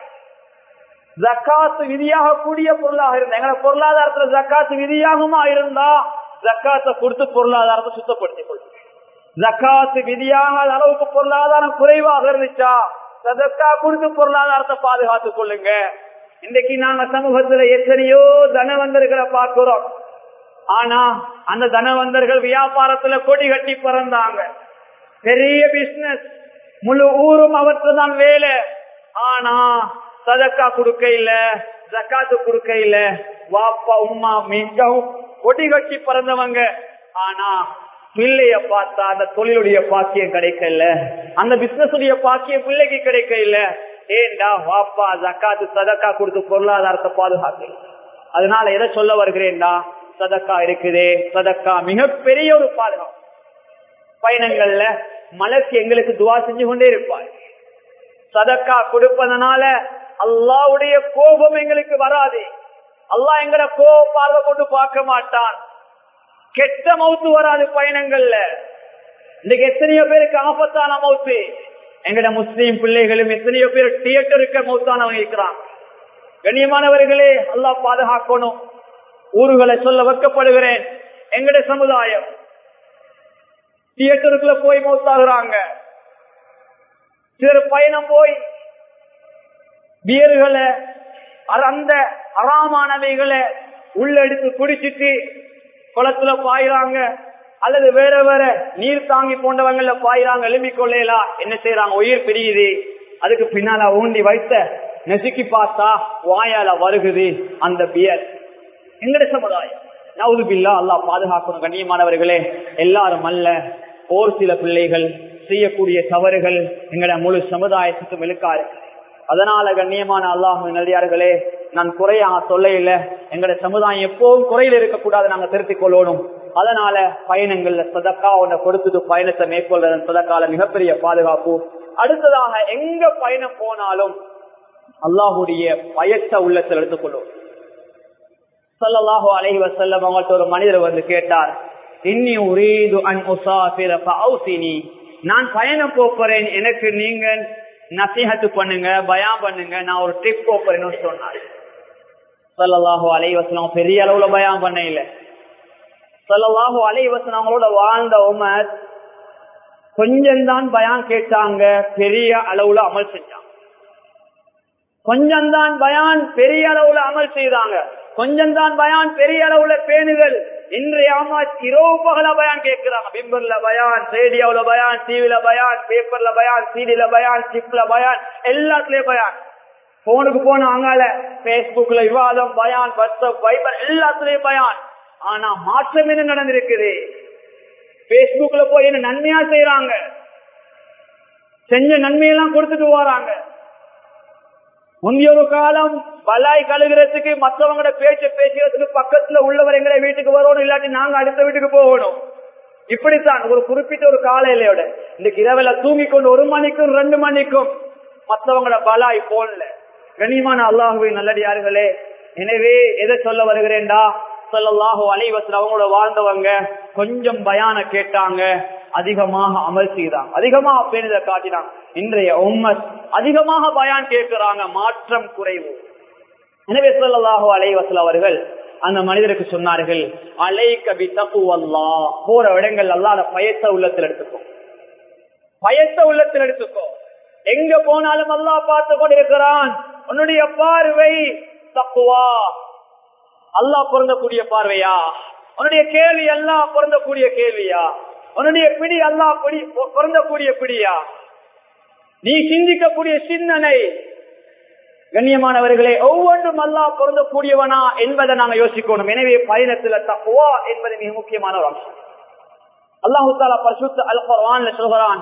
ஜக்காத்து விதியாக கூடிய பொருளாக இருந்தா எங்களை பொருளாதாரத்துல ஜக்காத்து விதியாகுமா இருந்தா ஜக்காத்தை கொடுத்து பொருளாதாரத்தை சுத்தப்படுத்திக் கொள்ளும் ஜக்காத்து விதியாகாத அளவுக்கு பொருளாதாரம் குறைவாக இருந்துச்சா சதக்கா கொடுத்து பொருளாதாரத்தை பாதுகாத்துக் கொள்ளுங்க இன்றைக்கு நாங்க சமூகத்துல எத்தனையோ தனவந்தர்களை பார்க்கிறோம் ஆனா அந்த தனவந்தர்கள் வியாபாரத்துல கொடி கட்டி பிறந்தாங்க பெரிய பிசினஸ் முழு ஊரும் அவற்றுதான் வேலை ஆனா சதக்கா கொடுக்க இல்ல ஜக்காத்து கொடுக்க இல்ல வாப்பா உமா மிகவும் கொடி கட்டி பிறந்தவங்க ஆனா பிள்ளைய பார்த்தா அந்த தொழிலுடைய பாக்கியம் கிடைக்கல அந்த பிசினஸ் உடைய பாக்கியம் பிள்ளைக்கு கிடைக்கல ஏண்டா வாப்பா ஜக்காத்து சதக்கா கொடுத்து பொருளாதாரத்தை பாதுகாக்கு அதனால எதை சொல்ல வருகிறேன்டா சதக்கா இருக்குதே சதக்கா மிகப்பெரிய ஒரு பாதுகாப்பு பயணங்கள்ல மலர்ச்சி எங்களுக்கு துவா செஞ்சு கொண்டே இருப்பார் சதக்கா கொடுப்பதனால அல்லாவுடைய கோபம் எங்களுக்கு வராது அல்லாஹ் எங்களை கோப பார்வை கொண்டு பார்க்க மாட்டான் கெட்ட மவுத்து வராது பயணங்கள்ல இன்னைக்கு எத்தனையோ பேருக்கு ஆபத்தான மவுத்து எங்கட முஸ்லீம் பிள்ளைகளும் எத்தனையோ பேர் தியேட்டருக்கு மவுத்தானவங்க இருக்கிறான் கண்ணியமானவர்களே அல்லாஹ் பாதுகாக்கணும் ஊர்களை சொல்ல வைக்கப்படுகிறேன் எங்கட சமுதாயம் தியேட்டருக்குள்ள போய் மௌத்தாகிறாங்க சிலர் பயணம் போய் பியர்களை அந்த அறாமானவைகளை உள்ள எடுத்து குடிச்சிட்டு குளத்துல பாயிறாங்க அல்லது வேற வேற நீர் தாங்கி போன்றவங்கள பாயிறாங்க எழுப்பி கொள்ளையலாம் என்ன செய்யறாங்க உயிர் பிரியுது அதுக்கு பின்னால ஊண்டி வைத்த நெசுக்கி பார்த்தா வாயால வருகுது அந்த பியர் எங்கட சமுதாயம் நவுது பில்லா அல்லா பாதுகாக்கணும் கண்ணியமானவர்களே எல்லாரும் அல்ல ஒரு சில பிள்ளைகள் செய்யக்கூடிய தவறுகள் எங்கட முழு சமுதாயத்துக்கு மெழுக்காரு அதனால கண்ணியமான அல்லாஹு நதியார்களே நான் குறையா சொல்ல இல்ல எங்கட சமுதாயம் எப்பவும் குறையில் இருக்கக்கூடாது நாங்க திருத்திக் கொள்ளணும் அதனால பயணங்கள்ல சதக்கா ஒன்றை கொடுத்துட்டு பயணத்தை மேற்கொள்றதன் சதக்கால மிகப்பெரிய பாதுகாப்பு அடுத்ததாக எங்க பயணம் போனாலும் அல்லாஹுடைய பயத்த உள்ளத்தில் எடுத்துக்கொள்ளும் சொல்லலாஹோ அலஹி வசல்லம் அவங்கள்ட்ட ஒரு மனிதர் வந்து கேட்டார் இன்னி உரீது அன் உசாபிரி நான் பயணம் போறேன் எனக்கு நீங்க நசிஹத்து பண்ணுங்க பயம் பண்ணுங்க நான் ஒரு ட்ரிப் போறேன்னு சொன்னார் சொல்லலாஹோ அலஹி வசலம் பெரிய அளவுல பயம் பண்ண இல்ல சொல்லலாஹோ அலஹி வசலம் அவங்களோட வாழ்ந்த உமர் கொஞ்சம் தான் பயம் கேட்டாங்க பெரிய அளவுல அமல் செஞ்சாங்க கொஞ்சம் தான் பயான் பெரிய அளவுல அமல் செய்தாங்க கொஞ்சம் தான் பயான் பெரிய அளவுல பேணுதல் இன்றைய ஆமா இரவு பகல பயான் கேட்கிறாங்க பிம்பர்ல பயான் ரேடியோல பயான் டிவில பயான் பேப்பர்ல பயான் சீடில பயான் சிப்ல பயான் எல்லாத்துலயும் பயான் போனுக்கு போன அங்கால பேஸ்புக்ல விவாதம் பயான் வாட்ஸ்அப் வைபர் எல்லாத்துலயும் பயான் ஆனா மாற்றம் என்ன நடந்திருக்குது பேஸ்புக்ல போய் என்ன நன்மையா செய்யறாங்க செஞ்ச நன்மையெல்லாம் கொடுத்துட்டு போறாங்க முந்தைய ஒரு காலம் பலாய் கழுகிறதுக்கு மற்றவங்களோட பேச்ச பேசுறதுக்கு பக்கத்துல உள்ளவர் எங்களை வீட்டுக்கு வரணும் இல்லாட்டி நாங்க அடுத்த வீட்டுக்கு போகணும் இப்படித்தான் ஒரு குறிப்பிட்ட ஒரு காலையிலோட இன்னைக்கு இரவுல தூங்கி கொண்டு ஒரு மணிக்கும் ரெண்டு மணிக்கும் மற்றவங்களோட பலாய் போன்ல கனிமான அல்லாஹுவை நல்லடியார்களே எனவே எதை சொல்ல வருகிறேன்டா சொல்லல்லாஹோ அலைவசல் அவங்களோட வாழ்ந்தவங்க கொஞ்சம் பயான கேட்டாங்க அதிகமாக அமல் செய்தாங்க அதிகமாக பேணித காட்டினாங்க இன்றைய உம்மத் அதிகமாக பயான் கேட்கிறாங்க மாற்றம் குறைவு எனவே சொல்லலாஹோ அலைவசல் அவர்கள் அந்த மனிதருக்கு சொன்னார்கள் அலை கபி தப்பு அல்லா போற இடங்கள் அல்லாத பயத்த உள்ளத்தில் எடுத்துக்கோ பயத்த உள்ளத்தில் எடுத்துக்கோ எங்க போனாலும் அல்லா பார்த்து கொண்டிருக்கிறான் உன்னுடைய பார்வை தப்புவா அல்லா பொருந்தக்கூடிய பார்வையா உன்னுடைய கேள்வி எல்லாம் பொருந்தக்கூடிய கேள்வியா உன்னுடைய பிடி அல்லா பிடி பொருந்தக்கூடிய பிடியா நீ சிந்திக்கக்கூடிய சிந்தனை கண்ணியமானவர்களே ஒவ்வொன்றும் அல்லா பொருந்தக்கூடியவனா என்பதை நாங்க யோசிக்கணும் எனவே பயணத்துல தப்புவா என்பது மிக முக்கியமான ஒரு அம்சம் அல்லாஹு தாலா பரிசுத்த அல் குர்ஆன்ல சொல்கிறான்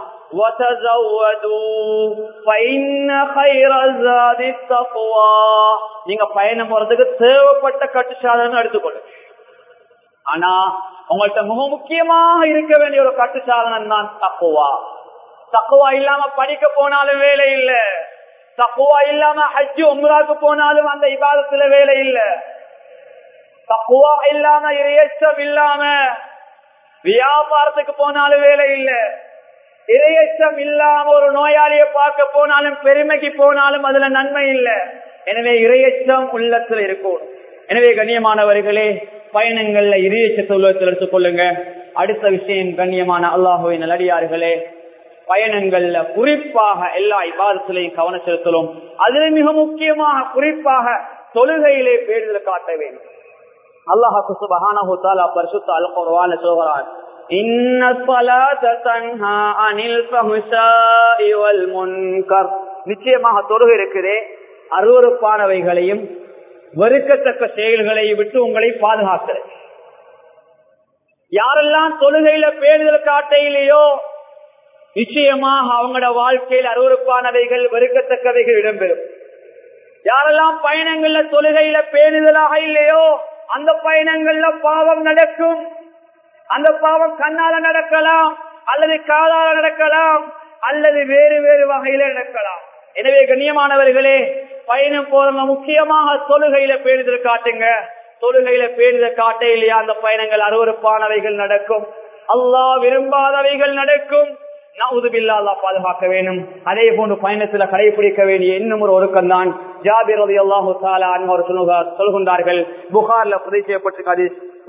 நீங்க பயணம் போறதுக்கு தேவைப்பட்ட கட்டுச்சாதனம் எடுத்துக்கொள்ளுங்க ஆனா உங்கள்ட்ட மிக முக்கியமாக இருக்க வேண்டிய ஒரு கட்டுச்சாதனம் தான் தக்குவா தக்குவா இல்லாம படிக்க போனாலும் வேலை இல்ல தக்குவா இல்லாம ஹஜ்ஜு உம்ராக்கு போனாலும் அந்த இபாதத்துல வேலை இல்ல தக்குவா இல்லாம இறையச்சம் இல்லாம வியாபாரத்துக்கு போனாலும் வேலை இல்ல இரையச்சம் இல்லாம ஒரு நோயாளியை பார்க்க போனாலும் பெருமைக்கு போனாலும் அதுல நன்மை இல்ல எனவே இரையச்சம் உள்ளத்துல இருக்கும் எனவே கண்ணியமானவர்களே பயணங்கள்ல இரையச்சத்தை உள்ளத்தில் எடுத்துக் கொள்ளுங்க அடுத்த விஷயம் கண்ணியமான அல்லாஹுவை நல்லடியார்களே பயணங்கள்ல குறிப்பாக எல்லா இபாதத்திலையும் கவனம் செலுத்தலும் அதுல மிக முக்கியமாக குறிப்பாக தொழுகையிலே பேருதல் காட்ட வேண்டும் அல்லாஹு சுபஹானஹு தஆலா பரிசுத்த அல் குர்ஆன்ல சொல்கிறான் இன்ன ஸலாத தன்ஹா அனில் ஃபஹ்ஷாஇ வல் முன்கர் நிச்சயமாக தொழுகை இருக்குதே அருவருப்பானவைகளையும் வெறுக்கத்தக்க செயல்களை விட்டு உங்களை பாதுகாக்கிறது யாரெல்லாம் தொழுகையில பேணுதல் காட்டையிலேயோ நிச்சயமாக அவங்களோட வாழ்க்கையில் அருவறுப்பானவைகள் வெறுக்கத்தக்கவைகள் இடம்பெறும் யாரெல்லாம் பயணங்கள்ல தொழுகையில பேணுதலாக இல்லையோ அந்த பயணங்கள்ல பாவம் நடக்கும் அந்த பாவம் கண்ணால நடக்கலாம் அல்லது காலால நடக்கலாம் அல்லது வேறு வேறு வகையில நடக்கலாம் எனவே கண்ணியமானவர்களே பயணம் போறவங்க முக்கியமாக தொழுகையில பேணுதல் காட்டுங்க தொழுகையில பேணுதல் காட்ட இல்லையா அந்த பயணங்கள் அருவறுப்பானவைகள் நடக்கும் அல்லாஹ் விரும்பாதவைகள் நடக்கும் நவுதுபில்லா அல்லா பாதுகாக்க வேண்டும் அதே போன்று பயணத்துல கடைபிடிக்க வேண்டிய இன்னும் ஒரு ஒழுக்கம் தான் ஜாபிர் ரதி அல்லாஹு அவர் சொல்கின்றார்கள் புகார்ல பதிவு செய்யப்பட்டிருக்காது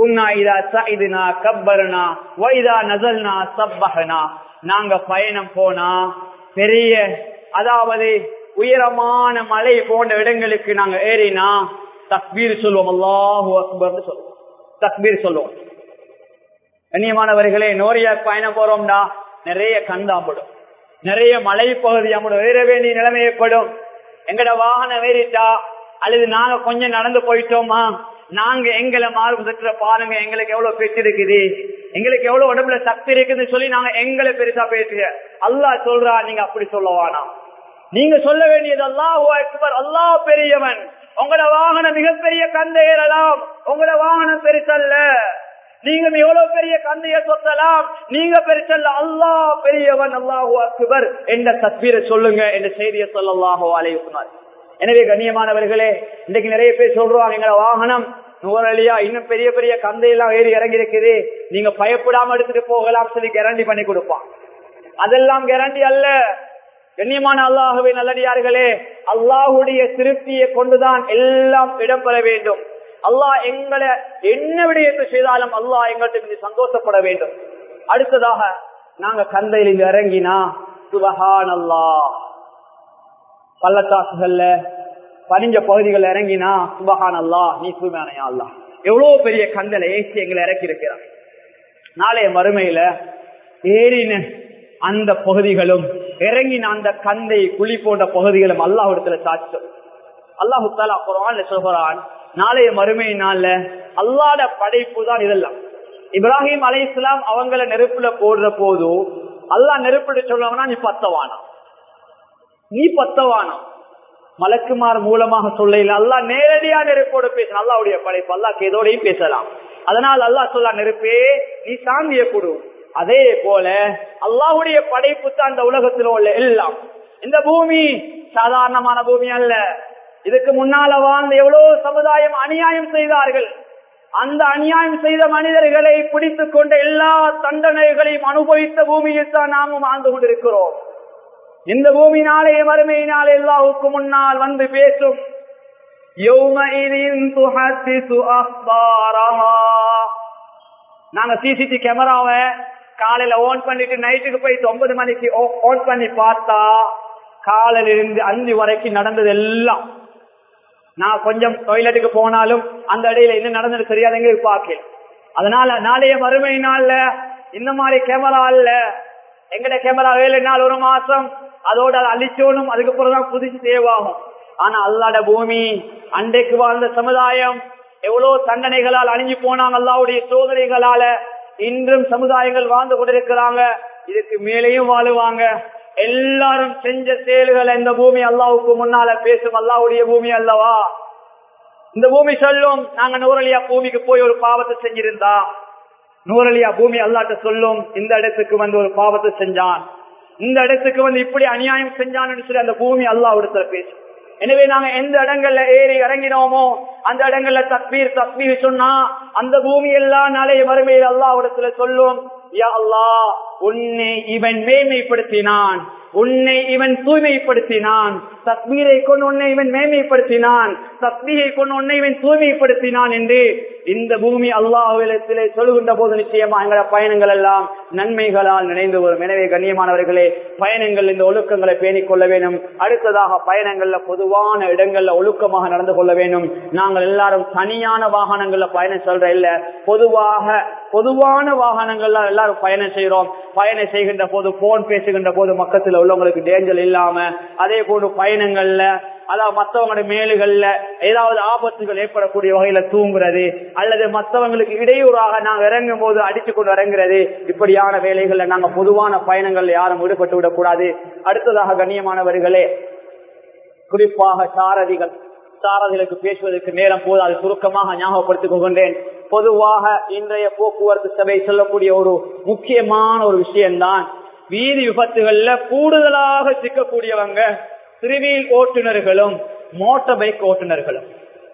நாங்க பயணம் போனா பெரிய அதாவது உயரமான மலை போன்ற இடங்களுக்கு நாங்க ஏறினா தக்பீர் சொல்லுவோம் அல்லாஹு அக்பர்னு சொல்லுவோம் தக்பீர் சொல்லுவோம் கண்ணியமானவர்களே நோரியா பயணம் போறோம்டா நிறைய கந்தாம்படும் நிறைய மலை பகுதி அம்மோட ஏற வேண்டிய நிலைமை ஏற்படும் எங்கட வாகனம் ஏறிட்டா அல்லது நாங்க கொஞ்சம் நடந்து போயிட்டோமா நாங்க எங்களை மாறுபடுத்துற பாருங்க எங்களுக்கு எவ்வளவு பெற்று இருக்குது எங்களுக்கு எவ்வளவு உடம்புல சக்தி இருக்குதுன்னு சொல்லி நாங்க எங்களை பெருசா பேசுக அல்லாஹ் சொல்றா நீங்க அப்படி சொல்லவானா நீங்க சொல்ல வேண்டியது அல்லாஹ் அக்பர் அல்லாஹ் பெரியவன் உங்களோட வாகனம் மிகப்பெரிய கந்தை ஏறலாம் உங்களோட வாகனம் பெருசல்ல நீங்க எவ்வளவு பெரிய கந்தைய சொத்தலாம் நீங்க பெருசல்ல அல்லாஹ் பெரியவன் அல்லாஹு அக்பர் என்ற தத்வீரை சொல்லுங்க என்ற செய்தியை சொல்லல்லாஹோ அலையுனார் எனவே கண்ணியமானவர்களே இன்னைக்கு நிறைய பேர் சொல்றாங்க எங்களோட வாகனம் நூறலியா இன்னும் பெரிய பெரிய கந்தையெல்லாம் ஏறி இறங்கி இருக்குது நீங்க பயப்படாம எடுத்துட்டு போகலாம் சொல்லி கேரண்டி பண்ணி கொடுப்பான் அதெல்லாம் கேரண்டி அல்ல கண்ணியமான அல்லாஹுவே நல்லடியார்களே அல்லாஹுடைய திருப்தியை கொண்டுதான் எல்லாம் இடம்பெற வேண்டும் அல்லாஹ் எங்களை என்ன விடயத்தை செய்தாலும் அல்லாஹ் எங்கள்கிட்ட சந்தோஷப்பட வேண்டும் அடுத்ததாக நாங்க கந்தையில் இங்க இறங்கினா சுபஹான் அல்லா பள்ளத்தாக்குகள்ல பனிஞ்ச பகுதிகள் இறங்கினா சுபஹான் அல்லா நீ தூய்மையானையா அல்லா எவ்வளவு பெரிய கந்தலை ஏசி எங்களை இறக்கி இருக்கிறான் நாளைய மறுமையில ஏறின அந்த பகுதிகளும் இறங்கின அந்த கந்தை குழி போன்ற பகுதிகளும் அல்லாஹிடத்துல சாட்சியம் அல்லாஹு தாலா குரான் சொல்கிறான் நாளைய மறுமை நாள்ல அல்லாட படைப்பு தான் இதெல்லாம் இப்ராஹிம் அலை இஸ்லாம் அவங்கள நெருப்புல போடுற போது அல்லா நெருப்புல சொல்லுவாங்கன்னா நீ பத்தவானா நீ பத்தவானா மலக்குமார் மூலமாக சொல்ல அல்லா நேரடியா நெருப்போட பேசணும் அல்லாவுடைய படைப்பு அல்லாக்கு எதோடையும் பேசலாம் அதனால் அல்லா சொல்லா நெருப்பே நீ சாந்திய கொடு அதே போல அல்லாஹுடைய படைப்பு தான் அந்த உலகத்தில் உள்ள எல்லாம் இந்த பூமி சாதாரணமான பூமி அல்ல இதுக்கு முன்னால வாழ்ந்த எவ்வளவு சமுதாயம் அநியாயம் செய்தார்கள் அந்த அநியாயம் செய்த மனிதர்களை பிடித்துக் கொண்ட எல்லா தண்டனைகளையும் அனுபவித்த பூமியில் தான் நாமும் ஆழ்ந்து கொண்டிருக்கிறோம் இந்த பூமினாலே மறுமையினாலே எல்லாவுக்கு முன்னால் வந்து பேசும் நாங்க சிசிடி கேமராவை காலையில ஓன் பண்ணிட்டு நைட்டுக்கு போய் ஒன்பது மணிக்கு ஓன் பண்ணி பார்த்தா காலையில இருந்து அஞ்சு வரைக்கும் நடந்தது எல்லாம் நான் கொஞ்சம் டொய்லெட்டுக்கு போனாலும் அந்த இடையில என்ன நடந்தது தெரியாதங்க பார்க்கல அதனால நாளைய மறுமை நாள்ல இந்த மாதிரி கேமரா இல்ல எங்கட கேமரா ஏழு நாள் ஒரு மாசம் அதோட அழிச்சோனும் அதுக்கப்புறம் தான் புதுசு தேவாகும் ஆனா அல்லாட பூமி அன்றைக்கு வாழ்ந்த சமுதாயம் எவ்வளவு தண்டனைகளால் அணிஞ்சு போனாங்க அல்லாவுடைய சோதனைகளால இன்றும் சமுதாயங்கள் வாழ்ந்து கொண்டிருக்கிறாங்க இதுக்கு மேலேயும் வாழுவாங்க எல்லாரும் செஞ்ச செயல்களை இந்த பூமி அல்லாவுக்கு முன்னால பேசும் அல்லாவுடைய பூமி அல்லவா இந்த பூமி சொல்லும் நாங்க நூறலியா பூமிக்கு போய் ஒரு பாவத்தை செஞ்சிருந்தா நூறலியா பூமி அல்லாட்ட சொல்லும் இந்த இடத்துக்கு வந்து ஒரு பாவத்தை செஞ்சான் இந்த இடத்துக்கு வந்து இப்படி அநியாயம் செஞ்சான்னு சொல்லி அந்த பூமி அல்லாவிடத்துல பேசும் எனவே நாங்க எந்த இடங்கள்ல ஏறி இறங்கினோமோ அந்த இடங்கள்ல தக்பீர் தக்பீர் சொன்னா அந்த பூமி எல்லாம் நாளைய மறுமையில் அல்லாவிடத்துல சொல்லும் யா அல்லா உன்னை இவன் மேன்மைப்படுத்தினான் உன்னை இவன் தூய்மைப்படுத்தினான் தத்மீரை கொண்டு உன்னை இவன் மேன்மைப்படுத்தினான் தத்மீரை கொண்டு உன்னை இவன் தூய்மைப்படுத்தினான் என்று இந்த பூமி அல்லாஹிலே சொல்லுகின்ற போது நிச்சயமா எங்களோட பயணங்கள் எல்லாம் நன்மைகளால் நினைந்து வரும் எனவே கண்ணியமானவர்களே பயணங்கள் இந்த ஒழுக்கங்களை பேணிக் கொள்ள வேண்டும் அடுத்ததாக பயணங்கள்ல பொதுவான இடங்கள்ல ஒழுக்கமாக நடந்து கொள்ள வேண்டும் நாங்கள் எல்லாரும் தனியான வாகனங்கள்ல பயணம் சொல்ற இல்ல பொதுவாக பொதுவான வாகனங்கள்ல எல்லாரும் பயணம் செய்யறோம் பயணம் செய்கின்ற போது போன் பேசுகின்ற போது மக்கத்துல உள்ளவங்களுக்கு டேஞ்சர் இல்லாம அதே போன்று பயணங்கள்ல அதாவது மற்றவங்களுடைய மேலுகள்ல ஏதாவது ஆபத்துகள் ஏற்படக்கூடிய வகையில தூங்குறது அல்லது மற்றவங்களுக்கு இடையூறாக நாங்க இறங்கும் போது அடிச்சு கொண்டு இறங்குறது இப்படியான வேலைகள்ல நாங்க பொதுவான பயணங்கள்ல யாரும் ஈடுபட்டு விடக்கூடாது அடுத்ததாக கண்ணியமானவர்களே குறிப்பாக சாரதிகள் சாரதிகளுக்கு பேசுவதற்கு நேரம் போது அது சுருக்கமாக ஞாபகப்படுத்திக் கொள்கின்றேன் பொதுவாக இன்றைய போக்குவரத்து சபை சொல்லக்கூடிய ஒரு முக்கியமான ஒரு விஷயம்தான் வீதி விபத்துகள்ல கூடுதலாக சிக்கக்கூடியவங்க திருவியல் ஓட்டுநர்களும் மோட்டார் பைக் ஓட்டுநர்களும்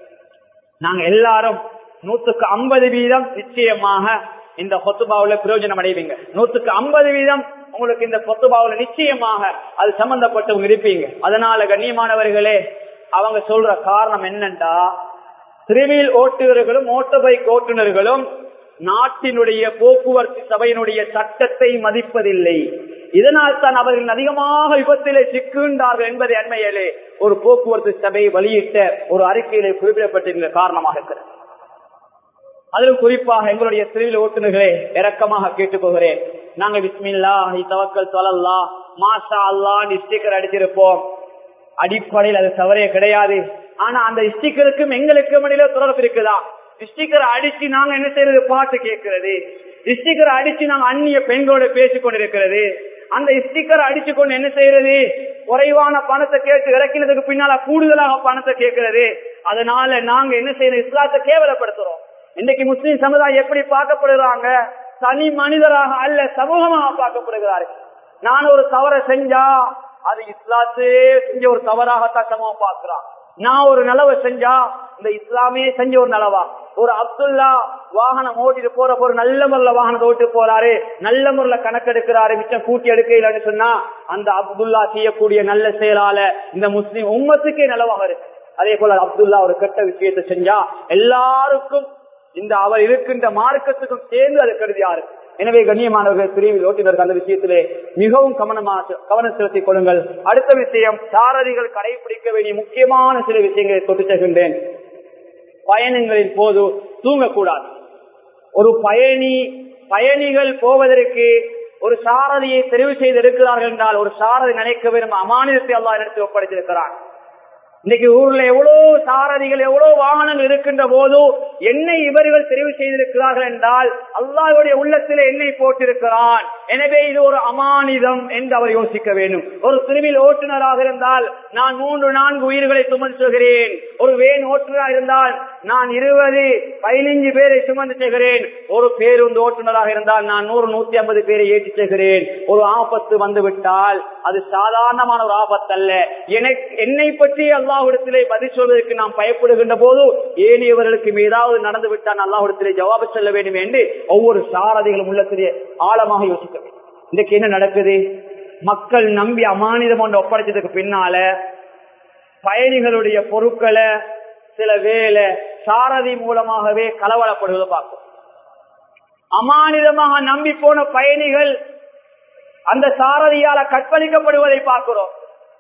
நாங்க எல்லாரும் நூத்துக்கு ஐம்பது வீதம் நிச்சயமாக இந்த கொத்துபாவுல பிரயோஜனம் அடைவீங்க நூத்துக்கு ஐம்பது வீதம் உங்களுக்கு இந்த கொத்துபாவுல நிச்சயமாக அது சம்பந்தப்பட்டவங்க இருப்பீங்க அதனால கண்ணியமானவர்களே அவங்க சொல்ற காரணம் என்னண்டா திருவியல் ஓட்டுநர்களும் மோட்டார் பைக் ஓட்டுநர்களும் நாட்டினுடைய போக்குவரத்து சபையினுடைய சட்டத்தை மதிப்பதில்லை இதனால் தான் அவர்கள் அதிகமாக விபத்திலே சிக்குகின்றார்கள் என்பதை அண்மையிலே ஒரு போக்குவரத்து சபை வெளியிட்ட ஒரு அறிக்கையிலே குறிப்பிடப்பட்டிருந்த காரணமாக இருக்கிறது அதிலும் குறிப்பாக எங்களுடைய திருவிழா ஓட்டுநர்களை இறக்கமாக கேட்டுக்கொள்கிறேன் நாங்க விஸ்மில்லா தவக்கல் தொலல்லா மாஷா அல்லா ஸ்டிக்கர் அடிச்சிருப்போம் அடிப்படையில் அது தவறே கிடையாது ஆனா அந்த ஸ்டிக்கருக்கும் எங்களுக்கும் இடையில தொடர்பு இருக்குதா ஸ்டிக்கர் அடிச்சு நாங்க என்ன செய்யறது பாட்டு கேட்கிறது ஸ்டிக்கர் அடிச்சு நாங்க அந்நிய பெண்களோட பேசிக் கொண்டிருக்கிறது அந்த ஸ்டிக்கர் அடிச்சு கொண்டு என்ன செய்யறது குறைவான பணத்தை கேட்டு இறக்கினதுக்கு பின்னால கூடுதலாக பணத்தை கேட்கிறது அதனால நாங்க என்ன செய்யறது இஸ்லாத்தை கேவலப்படுத்துறோம் இன்னைக்கு முஸ்லீம் சமுதாயம் எப்படி பார்க்கப்படுறாங்க தனி மனிதராக அல்ல சமூகமாக பார்க்கப்படுகிறார்கள் நான் ஒரு தவறை செஞ்சா அது இஸ்லாத்தே செஞ்ச ஒரு தவறாகத்தான் சமூகம் பார்க்கிறான் நான் ஒரு நலவை செஞ்சா இந்த இஸ்லாமே செஞ்ச ஒரு நலவா ஒரு அப்துல்லா வாகனம் ஓட்டிட்டு போற ஒரு நல்ல முறையில வாகனத்தை ஓட்டு போறாரு நல்ல முறையில கணக்கெடுக்கிறாரு மிச்சம் கூட்டி எடுக்கலன்னு சொன்னா அந்த அப்துல்லா செய்யக்கூடிய நல்ல செயலால இந்த முஸ்லீம் உம்மத்துக்கே நலவாக இருக்கு அதே போல அப்துல்லா ஒரு கெட்ட விஷயத்தை செஞ்சா எல்லாருக்கும் இந்த அவர் இருக்கின்ற மார்க்கத்துக்கும் சேர்ந்து அது கருதியாரு எனவே கண்ணியமானவர்கள் பிரிவில் ஓட்டினர்கள் அந்த விஷயத்திலே மிகவும் கவனமாக கவனம் செலுத்திக் கொள்ளுங்கள் அடுத்த விஷயம் சாரதிகள் கடைபிடிக்க வேண்டிய முக்கியமான சில விஷயங்களை தொட்டு செல்கின்றேன் பயணங்களின் போது தூங்கக்கூடாது ஒரு பயணி பயணிகள் போவதற்கு ஒரு சாரதியை தெரிவு செய்து இருக்கிறார்கள் என்றால் ஒரு சாரதி நினைக்க விரும்ப அமானிதத்தை அல்லா எடுத்து ஒப்படைத்திருக்கிறான் இன்னைக்கு ஊர்ல எவ்வளவு சாரதிகள் எவ்வளவு வாகனங்கள் இருக்கின்ற போது என்னை இவர்கள் தெரிவு செய்திருக்கிறார்கள் என்றால் அல்லாஹுடைய உள்ளத்திலே என்னை போட்டிருக்கிறான் எனவே இது ஒரு அமானிதம் என்று அவர் யோசிக்க வேண்டும் ஒரு திருவில் ஓட்டுநராக இருந்தால் நான் மூன்று நான்கு உயிர்களை சுமந்து செல்கிறேன் ஒரு வேன் ஓட்டுநராக இருந்தால் நான் இருபது பதினைஞ்சு பேரை சுமந்து செல்கிறேன் ஒரு பேருந்து ஓட்டுநராக இருந்தால் நான் நூறு நூத்தி ஐம்பது பேரை ஏற்றி செல்கிறேன் ஒரு ஆபத்து வந்து விட்டால் அது சாதாரணமான ஒரு ஆபத்து அல்ல எனக்கு என்னை பற்றி அல்லாஹிடத்திலே பதில் சொல்வதற்கு நாம் பயப்படுகின்ற போது ஏனியவர்களுக்கு ஏதாவது நடந்து விட்டால் அல்லாஹிடத்திலே ஜவாபு செல்ல வேண்டும் என்று ஒவ்வொரு சாரதிகளும் உள்ளத்திலே ஆழமாக யோசிக்க வேண்டும் இன்றைக்கு என்ன நடக்குது மக்கள் நம்பி அமானிதம் ஒன்று ஒப்படைச்சதுக்கு பின்னால பயணிகளுடைய பொருட்களை சில வேலை சாரதி மூலமாகவே கலவரப்படுவதை பார்க்கும் அமானிதமாக நம்பி போன பயணிகள் அந்த சாரதியால கற்பழிக்கப்படுவதை பார்க்கிறோம்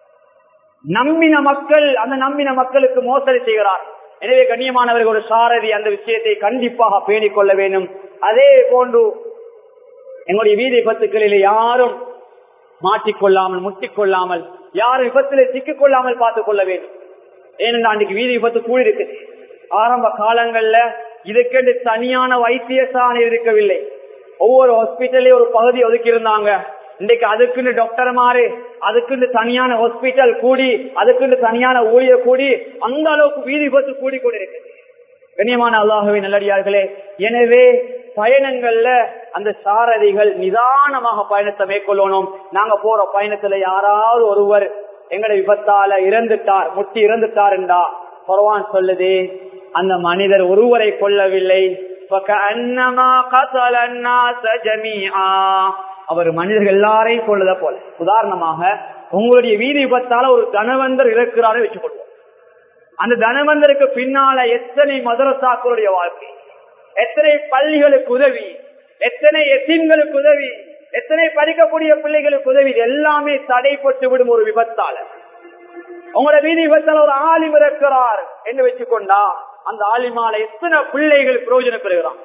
நம்பின மக்கள் அந்த நம்பின மக்களுக்கு மோசடி செய்கிறார் எனவே கண்ணியமானவர்கள் ஒரு சாரதி அந்த விஷயத்தை கண்டிப்பாக பேணிக் கொள்ள வேண்டும் அதே போன்று எங்களுடைய வீதி விபத்துக்களில் யாரும் மாட்டிக்கொள்ளாமல் முட்டிக்கொள்ளாமல் யாரும் விபத்திலே சிக்கிக் கொள்ளாமல் பார்த்துக் கொள்ள வேண்டும் ஏனென்றால் அன்றைக்கு வீதி விபத்து கூடி இருக்கு ஆரம்ப காலங்கள்ல இதுக்கென்று தனியான வைத்தியசாலை இருக்கவில்லை ஒவ்வொரு ஹாஸ்பிட்டலையும் ஒரு பகுதி ஒதுக்கி இருந்தாங்க இன்றைக்கு அதுக்குன்னு டாக்டர் மாறு அதுக்குன்னு தனியான ஹாஸ்பிட்டல் கூடி அதுக்குன்னு தனியான ஊழியர் கூடி அந்த அளவுக்கு வீதி விபத்து கூடி கொண்டிருக்கு கண்ணியமான அல்லாஹுவை நல்லடியார்களே எனவே பயணங்கள்ல அந்த சாரதிகள் நிதானமாக பயணத்தை மேற்கொள்ளணும் நாங்க போற பயணத்துல யாராவது ஒருவர் எங்கட விபத்தால இறந்துட்டார் முட்டி இறந்துட்டார் என்றா பரவான் சொல்லுது அந்த மனிதர் ஒருவரை கொள்ளவில்லை அவர் மனிதர்கள் எல்லாரையும் கொள்ளத போல உதாரணமாக உங்களுடைய வீதி விபத்தால ஒரு தனவந்தர் இறக்கிறாரு வச்சுக்கொள்வோம் அந்த தனவந்தருக்கு பின்னால எத்தனை மதரசாக்களுடைய வாழ்க்கை எத்தனை பள்ளிகளுக்கு உதவி எத்தனை எத்தீன்களுக்கு உதவி எத்தனை படிக்கக்கூடிய பிள்ளைகளுக்கு உதவி இது எல்லாமே தடைப்பட்டு விடும் ஒரு விபத்தால உங்களோட வீதி விபத்தால ஒரு ஆலிம் இருக்கிறார் என்று வச்சுக்கொண்டா அந்த ஆலிமால எத்தனை பிள்ளைகள் பிரயோஜனம் பெறுகிறான்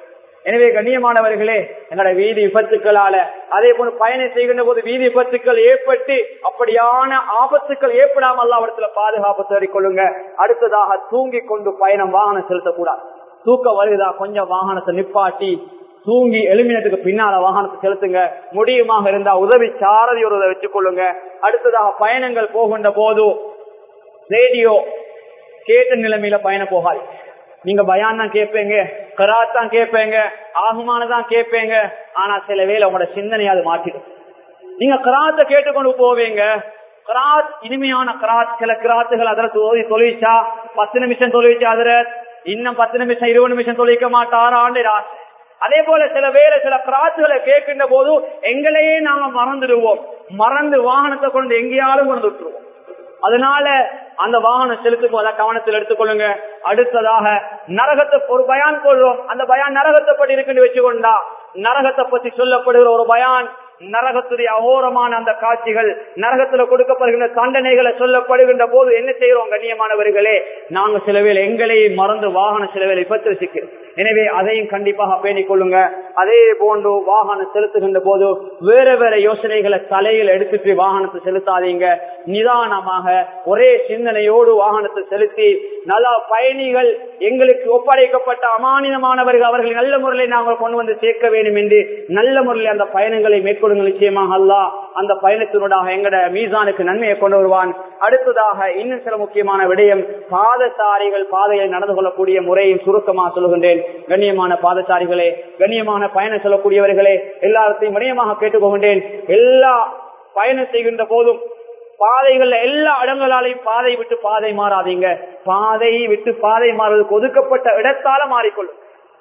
எனவே கண்ணியமானவர்களே எங்களோட வீதி விபத்துக்களால அதே போல பயணம் செய்கின்ற போது வீதி விபத்துக்கள் ஏற்பட்டு அப்படியான ஆபத்துக்கள் ஏற்படாமல் அவரத்துல பாதுகாப்பு தேடிக்கொள்ளுங்க அடுத்ததாக தூங்கி கொண்டு பயணம் வாகனம் செலுத்தக்கூடாது தூக்கம் வருதா கொஞ்சம் வாகனத்தை நிப்பாட்டி தூங்கி எலுமினத்துக்கு பின்னால வாகனத்தை செலுத்துங்க முடியுமாக இருந்தா உதவி சாரதி ஒரு வச்சுக் கொள்ளுங்க அடுத்ததாக பயணங்கள் போகின்ற போது ரேடியோ கேட்ட நிலைமையில பயணம் போகாது நீங்க பயான் தான் கேட்பீங்க கராத் தான் கேட்பீங்க ஆகுமானதான் கேட்பீங்க ஆனா சில வேலை உங்களோட சிந்தனை அது மாற்றிடும் நீங்க கராத்தை கேட்டுக்கொண்டு போவீங்க கிராத் இனிமையான கிராத் சில கிராத்துகள் அதில் தொழி தொழிச்சா பத்து நிமிஷம் தொழிச்சா அதுல இன்னும் பத்து நிமிஷம் இருபது நிமிஷம் தொழிக்க மாட்டார் ஆண்டு அதே போல சில வேலை சில கிராத்துகளை கேட்கின்ற போது எங்களையே நாம மறந்துடுவோம் மறந்து வாகனத்தை கொண்டு எங்கேயாலும் கொண்டு விட்டுருவோம் அதனால அந்த வாகனம் செலுத்தும் போத கவனத்தில் எடுத்துக்கொள்ளுங்க அடுத்ததாக நரகத்தை ஒரு பயான் கொள்றோம் அந்த பயான் நரகத்தை பற்றி இருக்குன்னு வச்சுக்கொண்டா நரகத்தை பற்றி சொல்லப்படுகிற ஒரு பயான் நரகத்துடைய அகோரமான அந்த காட்சிகள் நரகத்துல கொடுக்கப்படுகின்ற தண்டனைகளை சொல்லப்படுகின்ற போது என்ன செய்யறோம் கண்ணியமானவர்களே நாங்க சில வேலை எங்களை மறந்து வாகன சில வேலை விபத்து சிக்கிறோம் எனவே அதையும் கண்டிப்பாக பேணிக் கொள்ளுங்க அதே போன்று வாகனம் செலுத்துகின்ற போது வேற வேற யோசனைகளை தலையில் எடுத்துட்டு வாகனத்தை செலுத்தாதீங்க நிதானமாக ஒரே சிந்தனையோடு வாகனத்தை செலுத்தி நல்ல பயணிகள் எங்களுக்கு ஒப்படைக்கப்பட்ட அமானிதமானவர்கள் அவர்கள் நல்ல முறையில் நாங்கள் கொண்டு வந்து சேர்க்க வேண்டும் என்று நல்ல முறையில் அந்த பயணங்களை மேற்கொள்ளுங்கள் நிச்சயமாக அல்லா அந்த பயணத்தினூடாக எங்கட மீசானுக்கு நன்மையை கொண்டு வருவான் அடுத்ததாக இன்னும் சில முக்கியமான விடயம் பாதசாரிகள் பாதையில் நடந்து கொள்ளக்கூடிய முறையும் சுருக்கமாக சொல்லுகின்றேன் கண்ணியமான பாதசாரிகளே கண்ணியமான பயணம் சொல்லக்கூடியவர்களே எல்லாத்தையும் விடயமாக கேட்டுக்கொண்டேன் எல்லா பயணம் செய்கின்ற போதும் பாதைகள்ல எல்லா இடங்களாலையும் பாதை விட்டு பாதை மாறாதீங்க பாதை விட்டு பாதை மாறுவதற்கு ஒதுக்கப்பட்ட இடத்தால மாறிக்கொள்ளும்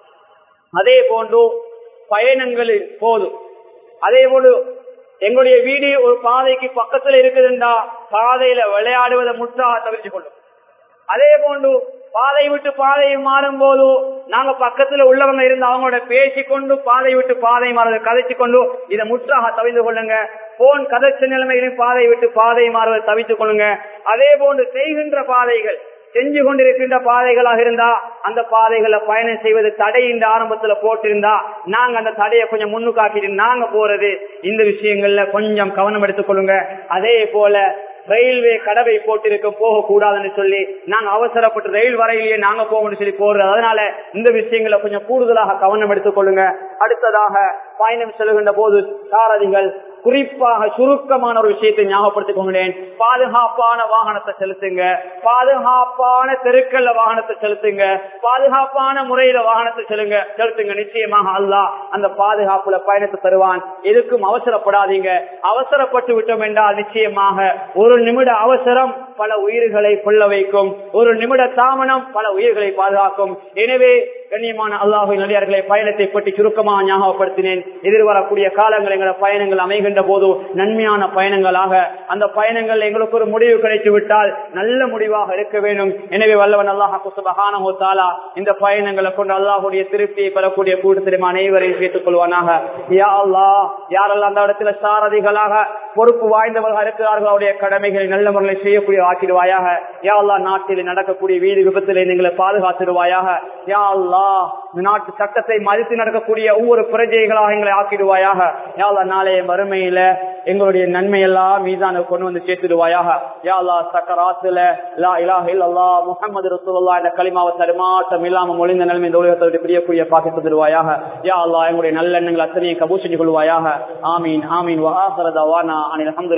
அதே போன்று பயணங்களில் போதும் அதே போல எங்களுடைய வீடு ஒரு பாதைக்கு பக்கத்துல இருக்குதுண்டா பாதையில விளையாடுவதை முற்றாக தவிர்த்து கொள்ளும் அதே போன்று பாதை விட்டு பாதையை மாறும் போது நாங்க பக்கத்துல உள்ளவங்க இருந்து அவங்களோட பேசிக்கொண்டு பாதை விட்டு பாதை மாறுவதை கதைச்சு கொண்டு இதை முற்றாக தவிர்த்து கொள்ளுங்க போன் கதைச்ச நிலைமையிலும் பாதை விட்டு பாதை மாறுவதை தவித்துக் கொள்ளுங்க அதே போன்று செய்கின்ற பாதைகள் செஞ்சு கொண்டிருக்கின்ற பாதைகளாக இருந்தா அந்த பாதைகளை பயணம் செய்வது தடை இந்த ஆரம்பத்துல போட்டிருந்தா நாங்க அந்த தடையை கொஞ்சம் முன்னுக்காக்கிட்டு நாங்க போறது இந்த விஷயங்கள்ல கொஞ்சம் கவனம் எடுத்துக்கொள்ளுங்க அதே போல ரயில்வே கடவை போட்டிருக்க போக கூடாதுன்னு சொல்லி நாங்க அவசரப்பட்டு ரயில் வரையிலேயே நாங்க போகணும்னு சொல்லி போறது அதனால இந்த விஷயங்களை கொஞ்சம் கூடுதலாக கவனம் எடுத்துக்கொள்ளுங்க அடுத்ததாக பயணம் செல்கின்ற போது சாரதிகள் குறிப்பாக சுருக்கமான ஒரு விஷயத்தை ஞாபகப்படுத்திக் கொண்டேன் பாதுகாப்பான வாகனத்தை செலுத்துங்க பாதுகாப்பான தெருக்கல்ல வாகனத்தை செலுத்துங்க பாதுகாப்பான முறையில வாகனத்தை செலுங்க செலுத்துங்க நிச்சயமாக அல்லா அந்த பாதுகாப்புல பயணத்தை தருவான் எதுக்கும் அவசரப்படாதீங்க அவசரப்பட்டு விட்டோம் என்றால் நிச்சயமாக ஒரு நிமிட அவசரம் பல உயிர்களை கொள்ள வைக்கும் ஒரு நிமிட தாமனம் பல உயிர்களை பாதுகாக்கும் எனவே கண்ணியமான அல்லாஹு நடிகார்களை பயணத்தை பற்றி சுருக்கமாக ஞாபகப்படுத்தினேன் எதிர்வரக்கூடிய காலங்கள் எங்களோட பயணங்கள் அமைகின்ற போது நன்மையான பயணங்களாக அந்த பயணங்கள் எங்களுக்கு ஒரு முடிவு கிடைத்து விட்டால் நல்ல முடிவாக இருக்க வேண்டும் எனவே வல்லவன் அல்லாஹ் குசுபகானா இந்த பயணங்களை கொண்டு அல்லாஹுடைய திருப்தியை பெறக்கூடிய கூட்டத்திலும் அனைவரையும் கேட்டுக் கொள்வானாக யா அல்லா யாரெல்லாம் அந்த இடத்துல சாரதிகளாக பொறுப்பு வாய்ந்தவர்களாக இருக்கிறார்கள் அவருடைய கடமைகளை நல்ல முறையில் செய்யக்கூடிய ஆக்கிடுவாயாக யா அல்லா நாட்டில் நடக்கக்கூடிய வீடு விபத்திலே நீங்களை பாதுகாத்திடுவாயாக யா அல்லா நாட்டு சட்டத்தை மதித்து நடக்கக்கூடிய ஒவ்வொரு பிரஜைகளாக எங்களை ஆக்கிடுவாயாக யா அல்லா நாளைய வறுமையில எங்களுடைய நன்மை எல்லாம் மீதான கொண்டு வந்து சேர்த்துடுவாயாக யா அல்லா சக்கராத்துல லா இலாஹ இல்லல்லா முஹம்மது ரசூலுல்லாஹ் என்ற கலிமாவை தருமாட்டம் இல்லாம மொழிந்த நிலைமை இந்த உலகத்தோடு பிரியக்கூடிய பாக்கித்து தருவாயாக யா அல்லா எங்களுடைய நல்லெண்ணங்கள் அத்தனையும் கபூ செஞ்சு கொள்வாயாக ஆமீன் ஆமீன் வஹாசரதாவானா அனில் அஹமது